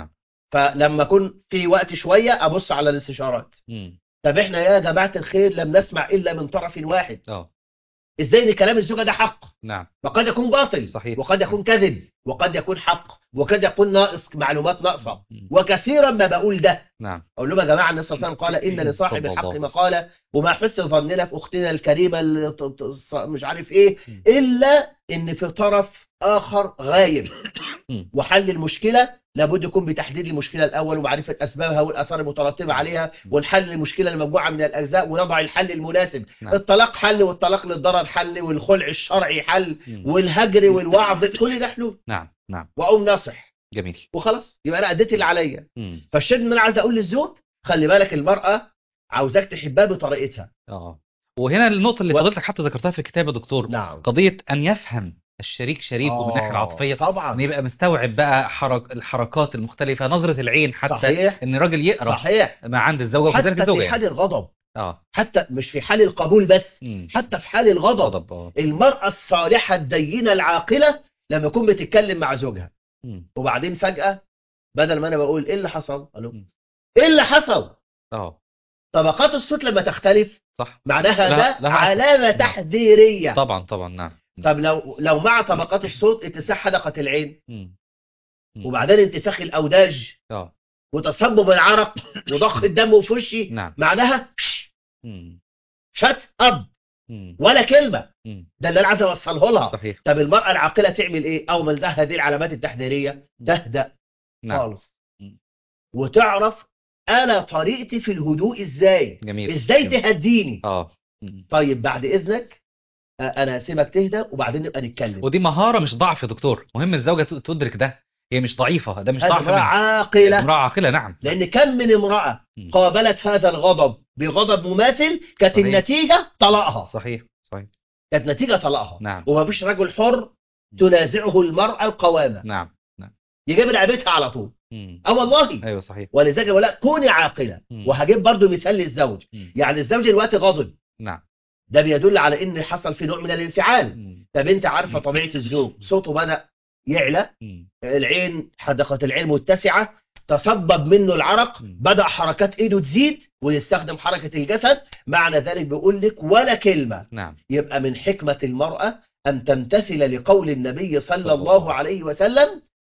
فلما أكون في وقت شوية أبص على الاستشارات مم. طب إحنا يا جماعة الخير لم نسمع إلا من طرف واحد اه ازاي ان كلام الزوجه ده حق نعم وقد يكون باطل صحيح. وقد يكون كذب وقد يكون حق وقد يكون ناقص معلومات ناقصه مم. وكثيرا ما بقول ده نعم اقول لهم يا جماعه النبي صلى الله عليه وسلم قال ان لصاحب صلى الحق الله مقاله وما حسن ظننا في اختنا الكريمه اللي ت- ت- مش عارف ايه مم. الا ان في طرف اخر غايب مم. وحل المشكله لابد يكون بتحديد المشكله الاول ومعرفه اسبابها والاثار المترتبه عليها ونحل المشكله لمجموعه من الاجزاء ونضع الحل المناسب نعم. الطلاق حل والطلاق للضرر حل والخلع الشرعي حل مم. والهجر والوعظ كل ده حلول نعم نعم واقوم ناصح جميل وخلاص يبقى انا اديت اللي عليا مم. فالشيء ان انا عايز اقول للزوج خلي بالك المراه عاوزاك تحبها بطريقتها اه وهنا النقطة اللي و- فضلتك حتى ذكرتها في الكتاب يا دكتور نعم قضية أن يفهم الشريك شريكه من الناحية العاطفية طبعا أن يبقى مستوعب بقى حرك الحركات المختلفة نظرة العين حتى صحيح أن الراجل يقرأ صحيح ما عند الزوجة وكذلك حتى الزوجة في يعني. حال الغضب اه حتى مش في حال القبول بس مم. حتى في حال الغضب غضب اه المرأة الصالحة الدينة العاقلة لما تكون بتتكلم مع زوجها مم. وبعدين فجأة بدل ما انا بقول ايه اللي حصل قالوا مم. ايه اللي حصل اه طبقات الصوت لما تختلف صح معناها لا- ده لا- علامة نعم. تحذيرية طبعا طبعا نعم طب لو لو مع طبقات الصوت اتساع حدقة العين مم. مم. وبعدين انتفاخ الاوداج اه وتصبب العرق وضخ الدم في وشي نعم معناها مم. شت اب مم. ولا كلمة مم. ده اللي انا عايز اوصله لها صحيح طب المرأة العاقلة تعمل ايه اول ما تلاقي هذه العلامات التحذيرية تهدأ نعم خالص مم. وتعرف انا طريقتي في الهدوء ازاي جميل ازاي جميل. تهديني اه مم. طيب بعد اذنك آه، انا هسيبك تهدى وبعدين نبقى نتكلم ودي مهارة مش ضعف يا دكتور مهم الزوجة ت- تدرك ده هي مش ضعيفة ده مش هذه ضعف امرأة منها. عاقلة امرأة عاقلة نعم لان كم من امرأة مم. قابلت هذا الغضب بغضب مماثل كانت صحيح. النتيجة طلاقها صحيح صحيح كانت نتيجة طلاقها نعم وما فيش رجل حر تنازعه المرأة القوامة نعم يجيب رقبتها على طول مم. اه والله ايوه صحيح ولذلك ولا كوني عاقلة مم. وهجيب برضو مثال للزوج مم. يعني الزوج دلوقتي غاضب نعم ده بيدل على ان حصل في نوع من الانفعال مم. طب انت عارفه طبيعه الزوج صوته بدا يعلى مم. العين حدقه العين متسعه تصبب منه العرق مم. بدا حركات ايده تزيد ويستخدم حركه الجسد معنى ذلك بيقول لك ولا كلمه نعم يبقى من حكمه المراه ان تمتثل لقول النبي صلى صلى الله الله عليه وسلم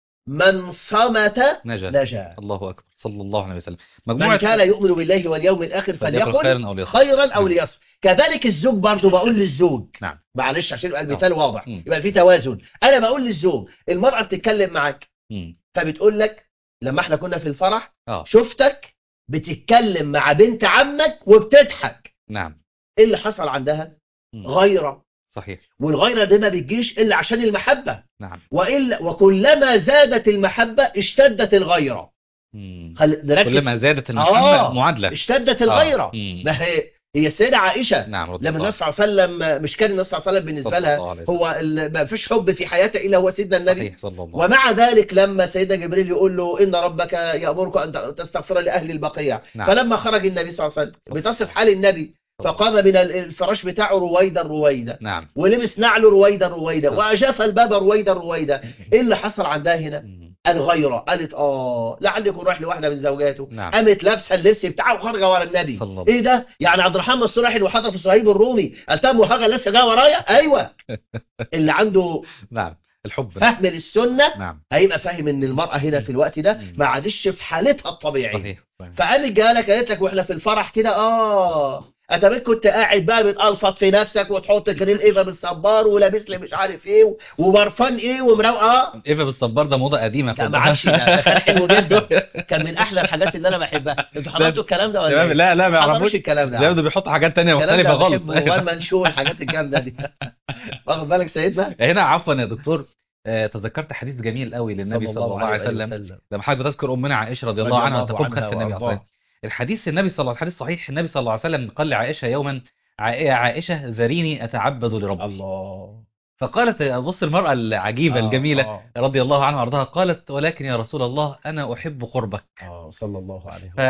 من صمت نجا نجا الله اكبر صلى الله عليه وسلم من مجموعة كان يؤمن بالله واليوم الاخر فليقل فليقل خيرا او ليصمت خيرا او نعم. ليصمت كذلك الزوج برضه بقول للزوج نعم. معلش عشان يبقى المثال واضح مم. يبقى في توازن انا بقول للزوج المراه بتتكلم معاك مم. فبتقول لك لما احنا كنا في الفرح اه شفتك بتتكلم مع بنت عمك وبتضحك نعم ايه اللي حصل عندها مم. غيره صحيح والغيره دي ما بتجيش الا عشان المحبه نعم والا وكلما زادت المحبه اشتدت الغيره مم. خل... نركز كلما زادت المحبة آه. معادلة اشتدت آه. الغيره مم. ما هي هي السيده عائشه نعم رضي لما الله النبي صلى الله عليه وسلم مش كان النبي صلى الله عليه وسلم بالنسبه صلى لها الله عليه وسلم. هو ال- ما فيش حب في حياته الا هو سيدنا النبي صحيح صلى الله ومع ذلك لما سيدنا جبريل يقول له ان ربك يامرك ان تستغفر لاهل البقيع نعم. فلما خرج النبي صلى الله عليه وسلم بتصف حال النبي فقام من ال- الفراش بتاعه رويدا رويدا نعم ولبس نعله رويدا رويدا نعم. واجاف الباب رويدا رويدا ايه اللي حصل عندها هنا مم. الغيره قالت اه لعل يكون رايح لواحده من زوجاته نعم قامت لابسه اللبس بتاعه وخارجه ورا النبي صلى الله ايه ده يعني عبد الرحمن منصور راح وحضر في صهيب الرومي قال طب وحاجه لسه جايه ورايا ايوه اللي عنده نعم الحب فهم للسنه نعم هيبقى فاهم ان المراه هنا في الوقت ده مم. ما عادش في حالتها الطبيعيه صحيح صحيح. فقامت جالك قالت لك واحنا في الفرح كده اه اتبقى كنت قاعد بقى بتقلفط في نفسك وتحط كريم ايفا بالصبار ولابس لي مش عارف ايه وبرفان ايه ومروق اه ايفا بالصبار ده موضة قديمة لا ما عادش ده ده كان حلو جدا كان من احلى الحاجات اللي انا بحبها انتوا حضرتوا الكلام ده ولا شباب إيه؟ لا لا ما حضروش يعرفوش الكلام ده زي ما بيحط حاجات تانية الكلام مختلفة ده خالص بحبه وان منشور الحاجات الجامده دي واخد بالك سيدنا هنا عفوا يا دكتور آه، تذكرت حديث جميل قوي للنبي صلى الله عليه وسلم لما حضرتك بتذكر امنا عائشه رضي الله رضي عنها الله تقوم عنها خلف النبي عليه الصلاه وأرضاها. والسلام الحديث النبي صلى الله الحديث صحيح النبي صلى الله عليه وسلم قال لعائشه يوما "عا- يا عائشه ذريني اتعبد لربي الله فقالت بص المراه العجيبه آه، الجميله آه، رضي الله عنها وارضاها قالت ولكن يا رسول الله انا احب قربك اه صلى الله عليه وسلم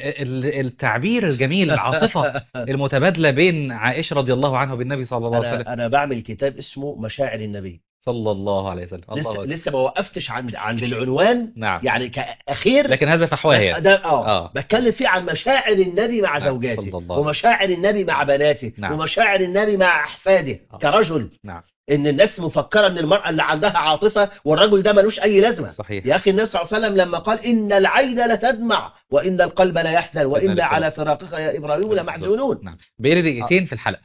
فالتعبير الجميل العاطفه المتبادله بين عائشه رضي الله عنها وبين النبي صلى الله عليه انا وسلم انا بعمل كتاب اسمه مشاعر النبي صلى الله عليه وسلم الله لسه, أكبر. لسه ما وقفتش عند عند العنوان نعم يعني كأخير لكن هذا فحواه يعني ده اه آه. بتكلم فيه عن مشاعر النبي مع نعم، زوجاته صلى الله. ومشاعر النبي مع بناته نعم. ومشاعر النبي مع احفاده آه. كرجل نعم ان الناس مفكره ان المراه اللي عندها عاطفه والرجل ده ملوش اي لازمه صحيح يا اخي النبي صلى الله عليه وسلم لما قال ان العين لتدمع وان القلب لا يحزن وان لتدمع. على فراقك يا ابراهيم لمحزونون نعم بقي لي دقيقتين في الحلقه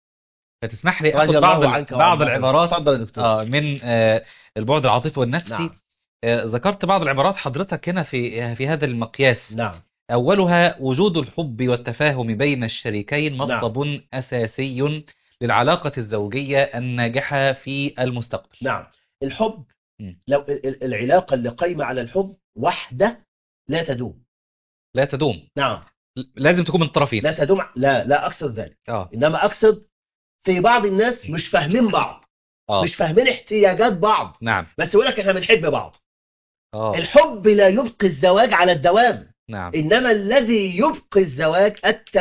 فتسمح لي اخذ رضي بعض الله عنك بعض وارضاك. العبارات اتفضل يا دكتور اه من آه البعد العاطفي والنفسي نعم آه ذكرت بعض العبارات حضرتك هنا في في هذا المقياس نعم أولها وجود الحب والتفاهم بين الشريكين نعم. مطلب أساسي للعلاقة الزوجية الناجحة في المستقبل نعم الحب مم. لو ال- ال- العلاقه اللي قايمه على الحب وحده لا تدوم لا تدوم نعم لازم تكون من الطرفين لا تدوم لا لا اقصد ذلك اه انما اقصد في بعض الناس مش فاهمين بعض اه مش فاهمين احتياجات بعض نعم بس يقول لك احنا بنحب بعض اه الحب لا يبقي الزواج على الدوام نعم انما الذي يبقي الزواج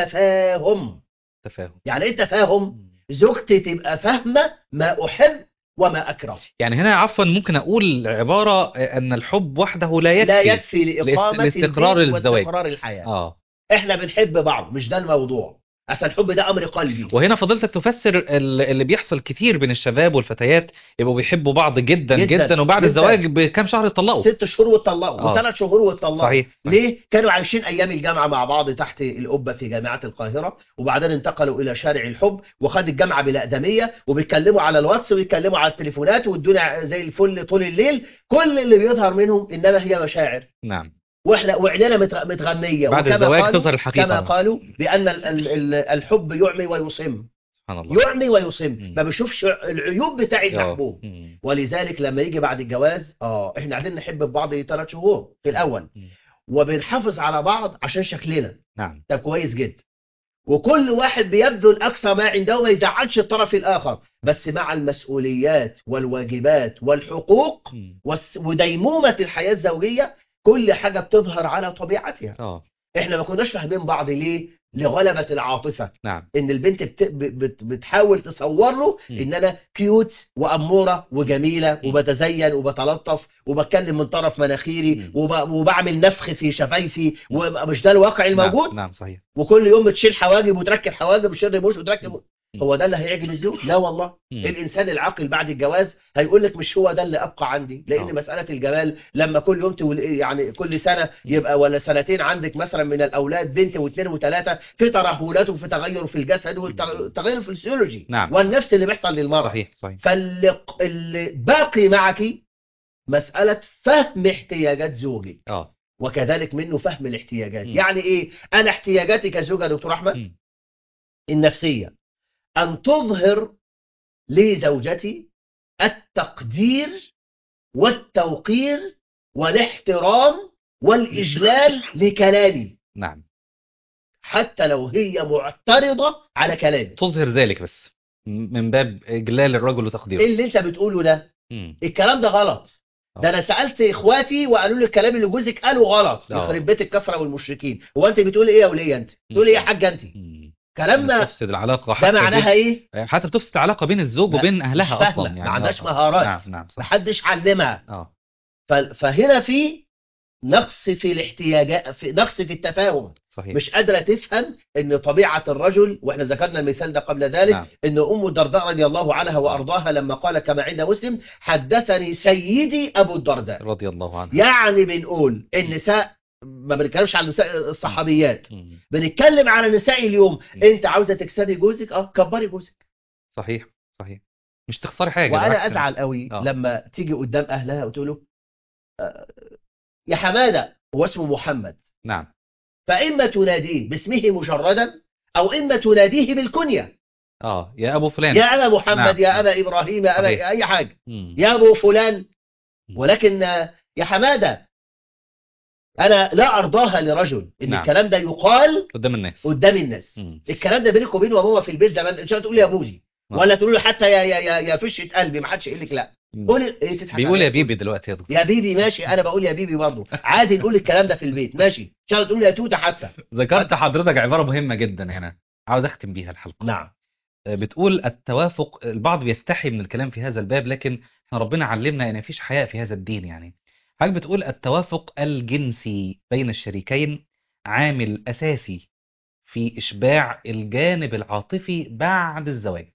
التفاهم تفاهم يعني ايه تفاهم زوجتي تبقى فاهمه ما احب وما اكره يعني هنا عفوا ممكن أقول عبارة آه، أن الحب وحده لا يكفي لا يكفي لاقامه لاستقرار البيت الزواج. واستقرار الحياه اه احنا بنحب بعض مش ده الموضوع اصل الحب ده امر قلبي وهنا فضيلتك تفسر ال- اللي بيحصل كتير بين الشباب والفتيات يبقوا بيحبوا بعض جدا جداً، جدا, وبعد جداً. الزواج بكام شهر يطلقوا ست شهور واتطلقوا آه. وثلاث شهور واتطلقوا صحيح صحيح. ليه؟ كانوا عايشين ايام الجامعه مع بعض تحت القبه في جامعه القاهره وبعدين انتقلوا الى شارع الحب وخد الجامعه بالاقدميه وبيتكلموا على الواتس وبيتكلموا على التليفونات والدنيا زي الفل طول الليل كل اللي بيظهر منهم انما هي مشاعر نعم واحنا وعينينا متغ- متغنيه بعد وكما الزواج قالوا تظهر الحقيقة كما بقى. قالوا بان ال- ال- ال- الحب يعمي ويصم سبحان الله يعمي ويصم مم. ما بيشوفش العيوب بتاع آه. المحبوب مم. ولذلك لما يجي بعد الجواز اه احنا قاعدين نحب بعض ثلاث شهور في الاول مم. وبنحافظ على بعض عشان شكلنا نعم ده كويس جدا وكل واحد بيبذل اقصى ما عنده وما يزعلش الطرف الاخر بس مع المسؤوليات والواجبات والحقوق مم. والس- وديمومه الحياه الزوجيه كل حاجه بتظهر على طبيعتها اه احنا ما كناش فاهمين بعض ليه لغلبة العاطفة نعم ان البنت بت... بت... بتحاول تصور له مم. ان انا كيوت واموره وجميله مم. وبتزين وبتلطف وبتكلم من طرف مناخيري مم. وب... وبعمل نفخ في شفايفي ومش ده الواقع الموجود نعم, نعم صحيح وكل يوم بتشيل حواجب وتركب حواجب وتشيل رموش وتركب مم. هو ده اللي هيعجب الزوج لا والله مم. الانسان العاقل بعد الجواز هيقول لك مش هو ده اللي ابقى عندي لان آه. مساله الجمال لما كل يوم تول... يعني كل سنه يبقى ولا سنتين عندك مثلا من الاولاد بنت واثنين وثلاثه في ترهلات وفي تغير في الجسد وتغير في الفسيولوجي نعم. والنفس اللي بيحصل للمراه صحيح صحيح فاللي اللي باقي معك مساله فهم احتياجات زوجك اه وكذلك منه فهم الاحتياجات مم. يعني ايه انا احتياجاتي كزوجه يا دكتور احمد مم. النفسية أن تظهر لزوجتي التقدير والتوقير والاحترام والإجلال لكلامي نعم حتى لو هي معترضة على كلامي تظهر ذلك بس م- من باب إجلال الرجل وتقديره إيه اللي أنت بتقوله ده مم. الكلام ده غلط ده انا سالت اخواتي وقالوا لي الكلام اللي جوزك قاله غلط آه. يخرب بيت الكفره والمشركين هو انت بتقول ايه يا وليه انت تقول ايه يا حاجه انت مم. كلامنا تفسد العلاقة ده حتى معناها ايه بين... حتى بتفسد العلاقة بين الزوج ما- وبين مش أهلها فاهمة، أصلا يعني ما عندهاش آه. مهارات. نعم نعم صح محدش علمها اه ف- فهنا في نقص في الاحتياجات في نقص في التفاهم صحيح مش قادره تفهم ان طبيعه الرجل واحنا ذكرنا المثال ده قبل ذلك نعم. ان ام الدرداء رضي الله عنها وارضاها لما قال كما عند مسلم حدثني سيدي ابو الدرداء رضي الله عنه يعني بنقول النساء ما بنتكلمش عن نساء الصحابيات مم. بنتكلم على نساء اليوم مم. انت عاوزه تكسبي جوزك اه كبري جوزك صحيح صحيح مش تخسري حاجة وانا بالعكس. ازعل قوي آه. لما تيجي قدام اهلها وتقول له آه، يا حماده هو اسمه محمد نعم فإما تناديه باسمه مجردا أو إما تناديه بالكنية اه يا أبو فلان يا أبا محمد نعم. يا أبا إبراهيم يا أبا صحيح. أي حاجة مم. يا أبو فلان ولكن آه، يا حمادة أنا لا أرضاها لرجل إن نعم. الكلام ده يقال قدام الناس قدام الناس مم. الكلام ده بينك وبين ماما في البيت زمان إن شاء الله تقول لي يا بوزي نعم. ولا تقول له حتى يا يا يا, يا فشة قلبي ما حدش يقول لك لا مم. قول ايه تضحك بيقول يا عليا؟ بيبي دلوقتي يا دكتور يا بيبي ماشي انا بقول يا بيبي برضه عادي نقول الكلام ده في البيت ماشي ان شاء الله تقول لي يا توته حتى ذكرت حضرتك عبارة مهمة جدا هنا عاوز أختم بيها الحلقة نعم بتقول التوافق البعض بيستحي من الكلام في هذا الباب لكن احنا ربنا علمنا ان مفيش حياء في هذا الدين يعني حضرتك بتقول التوافق الجنسي بين الشريكين عامل اساسي في اشباع الجانب العاطفي بعد الزواج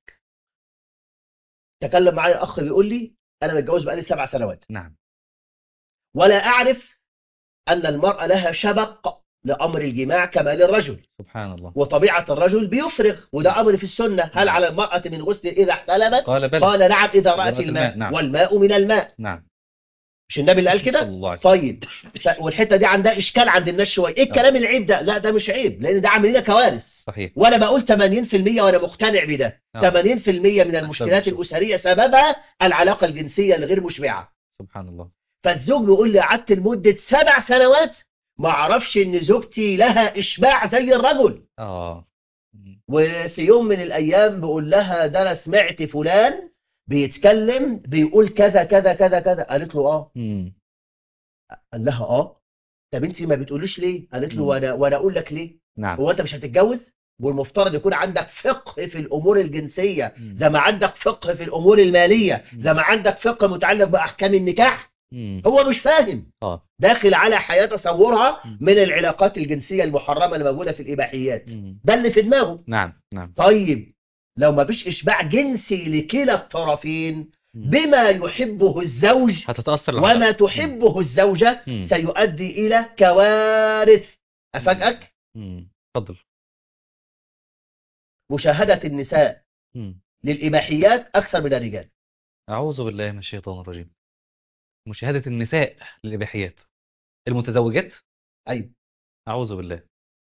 تكلم معايا اخ بيقول لي انا متجوز بقالي سبع سنوات نعم ولا اعرف ان المراه لها شبق لامر الجماع كما للرجل سبحان الله وطبيعه الرجل بيفرغ وده امر في السنه هل على المراه من غسل اذا احتلمت قال بلى قال نعم اذا رات رأت الماء الماء، نعم. والماء من الماء نعم مش النبي اللي قال كده صلى الله عليه وسلم. طيب ف... والحته دي عندها اشكال عند الناس شويه ايه الكلام العيب ده لا ده مش عيب لان ده عامل لنا كوارث صحيح وانا بقول 80% وانا مقتنع بده آه. 80% من المشكلات أحسن. الاسريه سببها العلاقه الجنسيه الغير مشبعه سبحان الله فالزوج بيقول لي قعدت لمده سبع سنوات ما اعرفش ان زوجتي لها اشباع زي الرجل اه مم. وفي يوم من الايام بقول لها ده انا سمعت فلان بيتكلم بيقول كذا كذا كذا كذا قالت له اه مم. قال لها اه طب انت ما بتقوليش ليه قالت له مم. وانا وانا اقول لك ليه نعم هو انت مش هتتجوز والمفترض يكون عندك فقه في الامور الجنسيه مم. زي ما عندك فقه في الامور الماليه مم. زي ما عندك فقه متعلق باحكام النكاح مم. هو مش فاهم اه داخل على حياه تصورها مم. من العلاقات الجنسيه المحرمه اللي موجوده في الاباحيات مم. ده اللي في دماغه نعم نعم طيب لو ما فيش اشباع جنسي لكلا الطرفين مم. بما يحبه الزوج هتتأثر العلاقة. وما تحبه الزوجه مم. سيؤدي الى كوارث افاجئك مم. اتفضل مشاهده النساء مم. للاباحيات اكثر من الرجال أعوذ بالله من الشيطان الرجيم مشاهدة النساء للإباحيات المتزوجات ايوه أعوذ بالله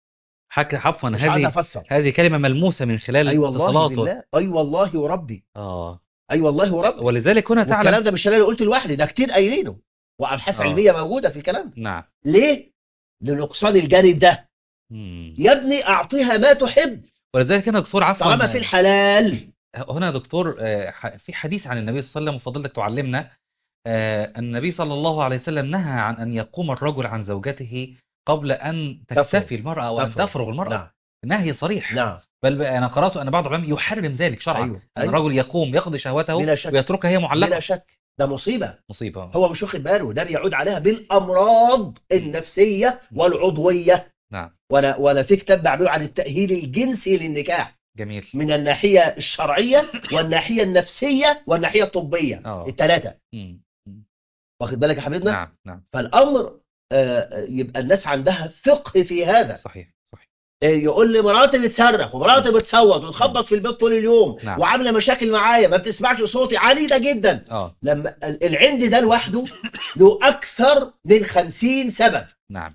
حك عفوا مش عايز هذه افسر هذه كلمة ملموسة من خلال اي والله اتصالات و- بالله اي والله وربي آه اي والله وربي ولذلك هنا والكلام تعلم ده مش انا اللي قلته لوحدي ده كتير قايلينه وابحاث آه. علميه موجوده في الكلام ده نعم ليه لنقصان الجانب ده مم. يا ابني اعطيها ما تحب ولذلك هنا دكتور عفوا طالما في الحلال هنا يا دكتور آه، ح- في حديث عن النبي صلى الله عليه وسلم وفضلتك تعلمنا آه، النبي صلى الله عليه وسلم نهى عن أن يقوم الرجل عن زوجته قبل أن تفرغ. تكتفي المرأة أو أن تفرغ. تفرغ المرأة نعم نهي صريح نعم بل أنا قرأت أن بعض العلماء يحرم ذلك شرعا أيوه. أن أيوه. الرجل يقوم يقضي شهوته بلا شك. ويتركها هي بلا معلقة شك ده مصيبه مصيبة هو مش واخد باله ده بيعود عليها بالامراض النفسيه والعضويه نعم وانا وانا في كتاب بعمله عن التاهيل الجنسي للنكاح جميل من الناحيه الشرعيه والناحيه النفسيه والناحيه الطبيه آه. الثلاثه مم. مم. واخد بالك يا حبيبنا نعم نعم فالامر آه، يبقى الناس عندها فقه في هذا صحيح صحيح آه، يقول لي مراتي بتصرخ ومراتي بتصوت وتخبط في البيت طول اليوم نعم. وعامله مشاكل معايا ما بتسمعش صوتي عنيده جدا اه لما ال- العند ده لوحده له اكثر من خمسين سبب نعم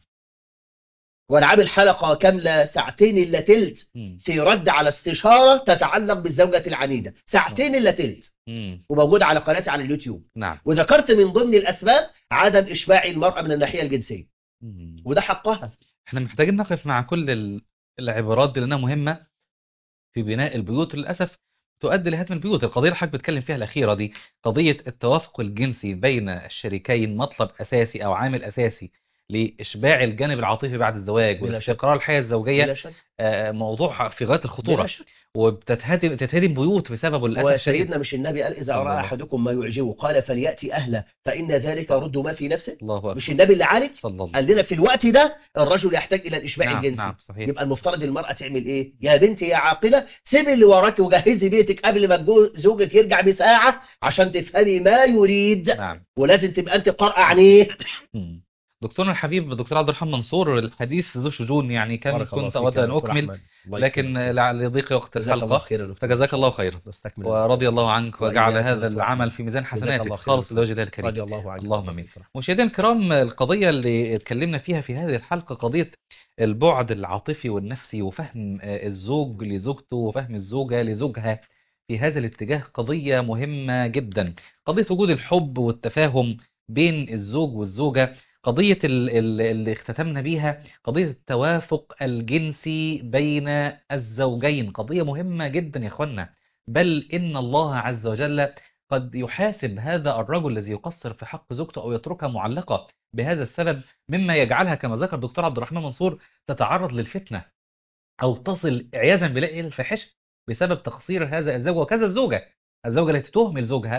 وانا عامل حلقه كامله ساعتين الا تلت مم. في رد على استشاره تتعلق بالزوجه العنيده ساعتين الا تلت مم. وموجوده على قناتي على اليوتيوب نعم وذكرت من ضمن الاسباب عدم اشباع المراه من الناحيه الجنسيه مم. وده حقها احنا محتاجين نقف مع كل ال- العبارات دي لانها مهمه في بناء البيوت للاسف تؤدي لهدم البيوت القضيه اللي حضرتك بتتكلم فيها الاخيره دي قضيه التوافق الجنسي بين الشريكين مطلب اساسي او عامل اساسي لاشباع الجانب العاطفي بعد الزواج بلا شك. واستقرار الحياه الزوجيه بلا شك آه، موضوع في غايه بلا الخطوره شك وبتتهدم تتهدم بيوت بسببه للاسف الشديد وسيدنا مش النبي قال اذا صلى راى الله. احدكم ما يعجبه قال فلياتي اهله فان ذلك يرد ما في نفسه الله اكبر مش النبي اللي عالج صلى الله قال لنا في الوقت ده الرجل يحتاج الى الاشباع نعم الجنسي نعم صحيح يبقى المفترض المرأة تعمل ايه يا بنتي يا عاقلة سيبي اللي وراكي وجهزي بيتك قبل ما الجو- زوجك يرجع بساعة عشان تفهمي ما يريد نعم ولازم تبقى انت قارئة عينيه مم. دكتورنا الحبيب دكتور عبد الرحمن منصور الحديث ذو شجون يعني كم كنت اود ان اكمل لكن لضيق وقت الحلقه فجزاك الله خيرا نستكمل ورضي الله عنك وجعل وإياك هذا دكتور العمل أحمد. في ميزان جزاك حسناتك الله خير خالص دكتور. لوجه الله الكريم رضي الله عنك اللهم امين مشاهدينا الكرام القضيه اللي اتكلمنا فيها في هذه الحلقه قضيه البعد العاطفي والنفسي وفهم آه، الزوج لزوجته وفهم الزوجه لزوجها في هذا الاتجاه قضيه مهمه جدا قضيه وجود الحب والتفاهم بين الزوج والزوجه قضيه ال- ال- اللي اختتمنا بيها قضيه التوافق الجنسي بين الزوجين قضيه مهمه جدا يا اخوانا بل ان الله عز وجل قد يحاسب هذا الرجل الذي يقصر في حق زوجته او يتركها معلقه بهذا السبب مما يجعلها كما ذكر الدكتور عبد الرحمن منصور تتعرض للفتنه او تصل عياذا بالله الى الفاحشه بسبب تقصير هذا الزوج وكذا الزوجه الزوجه التي تهمل زوجها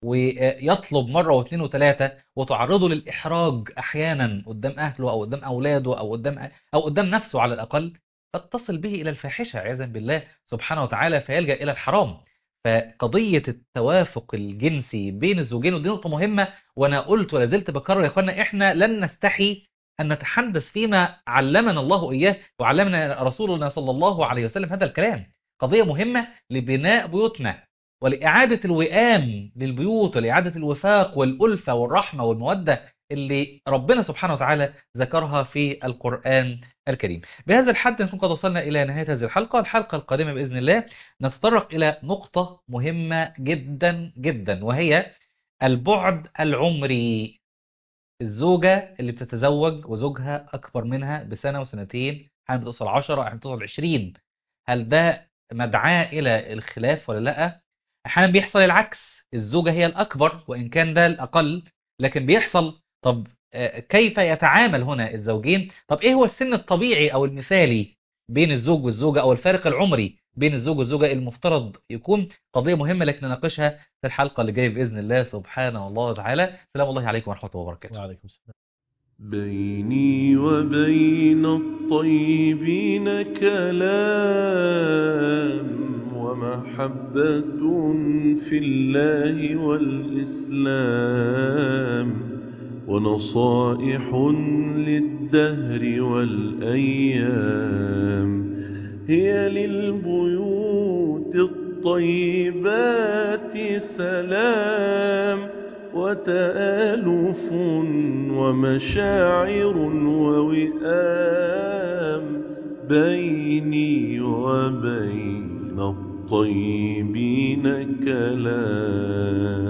ويطلب مرة واثنين وثلاثة وتعرضه للإحراج أحيانا قدام أهله أو قدام أولاده أو قدام أو قدام نفسه على الأقل فتصل به إلى الفاحشة عياذا بالله سبحانه وتعالى فيلجأ إلى الحرام فقضية التوافق الجنسي بين الزوجين ودي نقطة مهمة وأنا قلت ولا زلت بكرر يا إخوانا إحنا لن نستحي أن نتحدث فيما علمنا الله إياه وعلمنا رسولنا صلى الله عليه وسلم هذا الكلام قضية مهمة لبناء بيوتنا ولإعادة الوئام للبيوت ولإعادة الوفاق والألفة والرحمة والمودة اللي ربنا سبحانه وتعالى ذكرها في القرآن الكريم بهذا الحد نكون قد وصلنا إلى نهاية هذه الحلقة الحلقة القادمة بإذن الله نتطرق إلى نقطة مهمة جدا جدا وهي البعد العمري الزوجة اللي بتتزوج وزوجها أكبر منها بسنة وسنتين أحيانا بتوصل 10 أحيانا بتوصل 20 هل ده مدعاة إلى الخلاف ولا لأ؟ أحيانا بيحصل العكس الزوجة هي الأكبر وإن كان ده الأقل لكن بيحصل طب كيف يتعامل هنا الزوجين طب إيه هو السن الطبيعي أو المثالي بين الزوج والزوجة أو الفارق العمري بين الزوج والزوجة المفترض يكون قضية مهمة لكن نناقشها في الحلقة اللي جاية بإذن الله سبحانه الله وتعالى سلام الله عليكم ورحمة الله وبركاته وعليكم السلام بيني وبين الطيبين كلام ومحبة في الله والإسلام ونصائح للدهر والأيام هي للبيوت الطيبات سلام وتآلف ومشاعر ووئام بيني وبين الطيبين كلام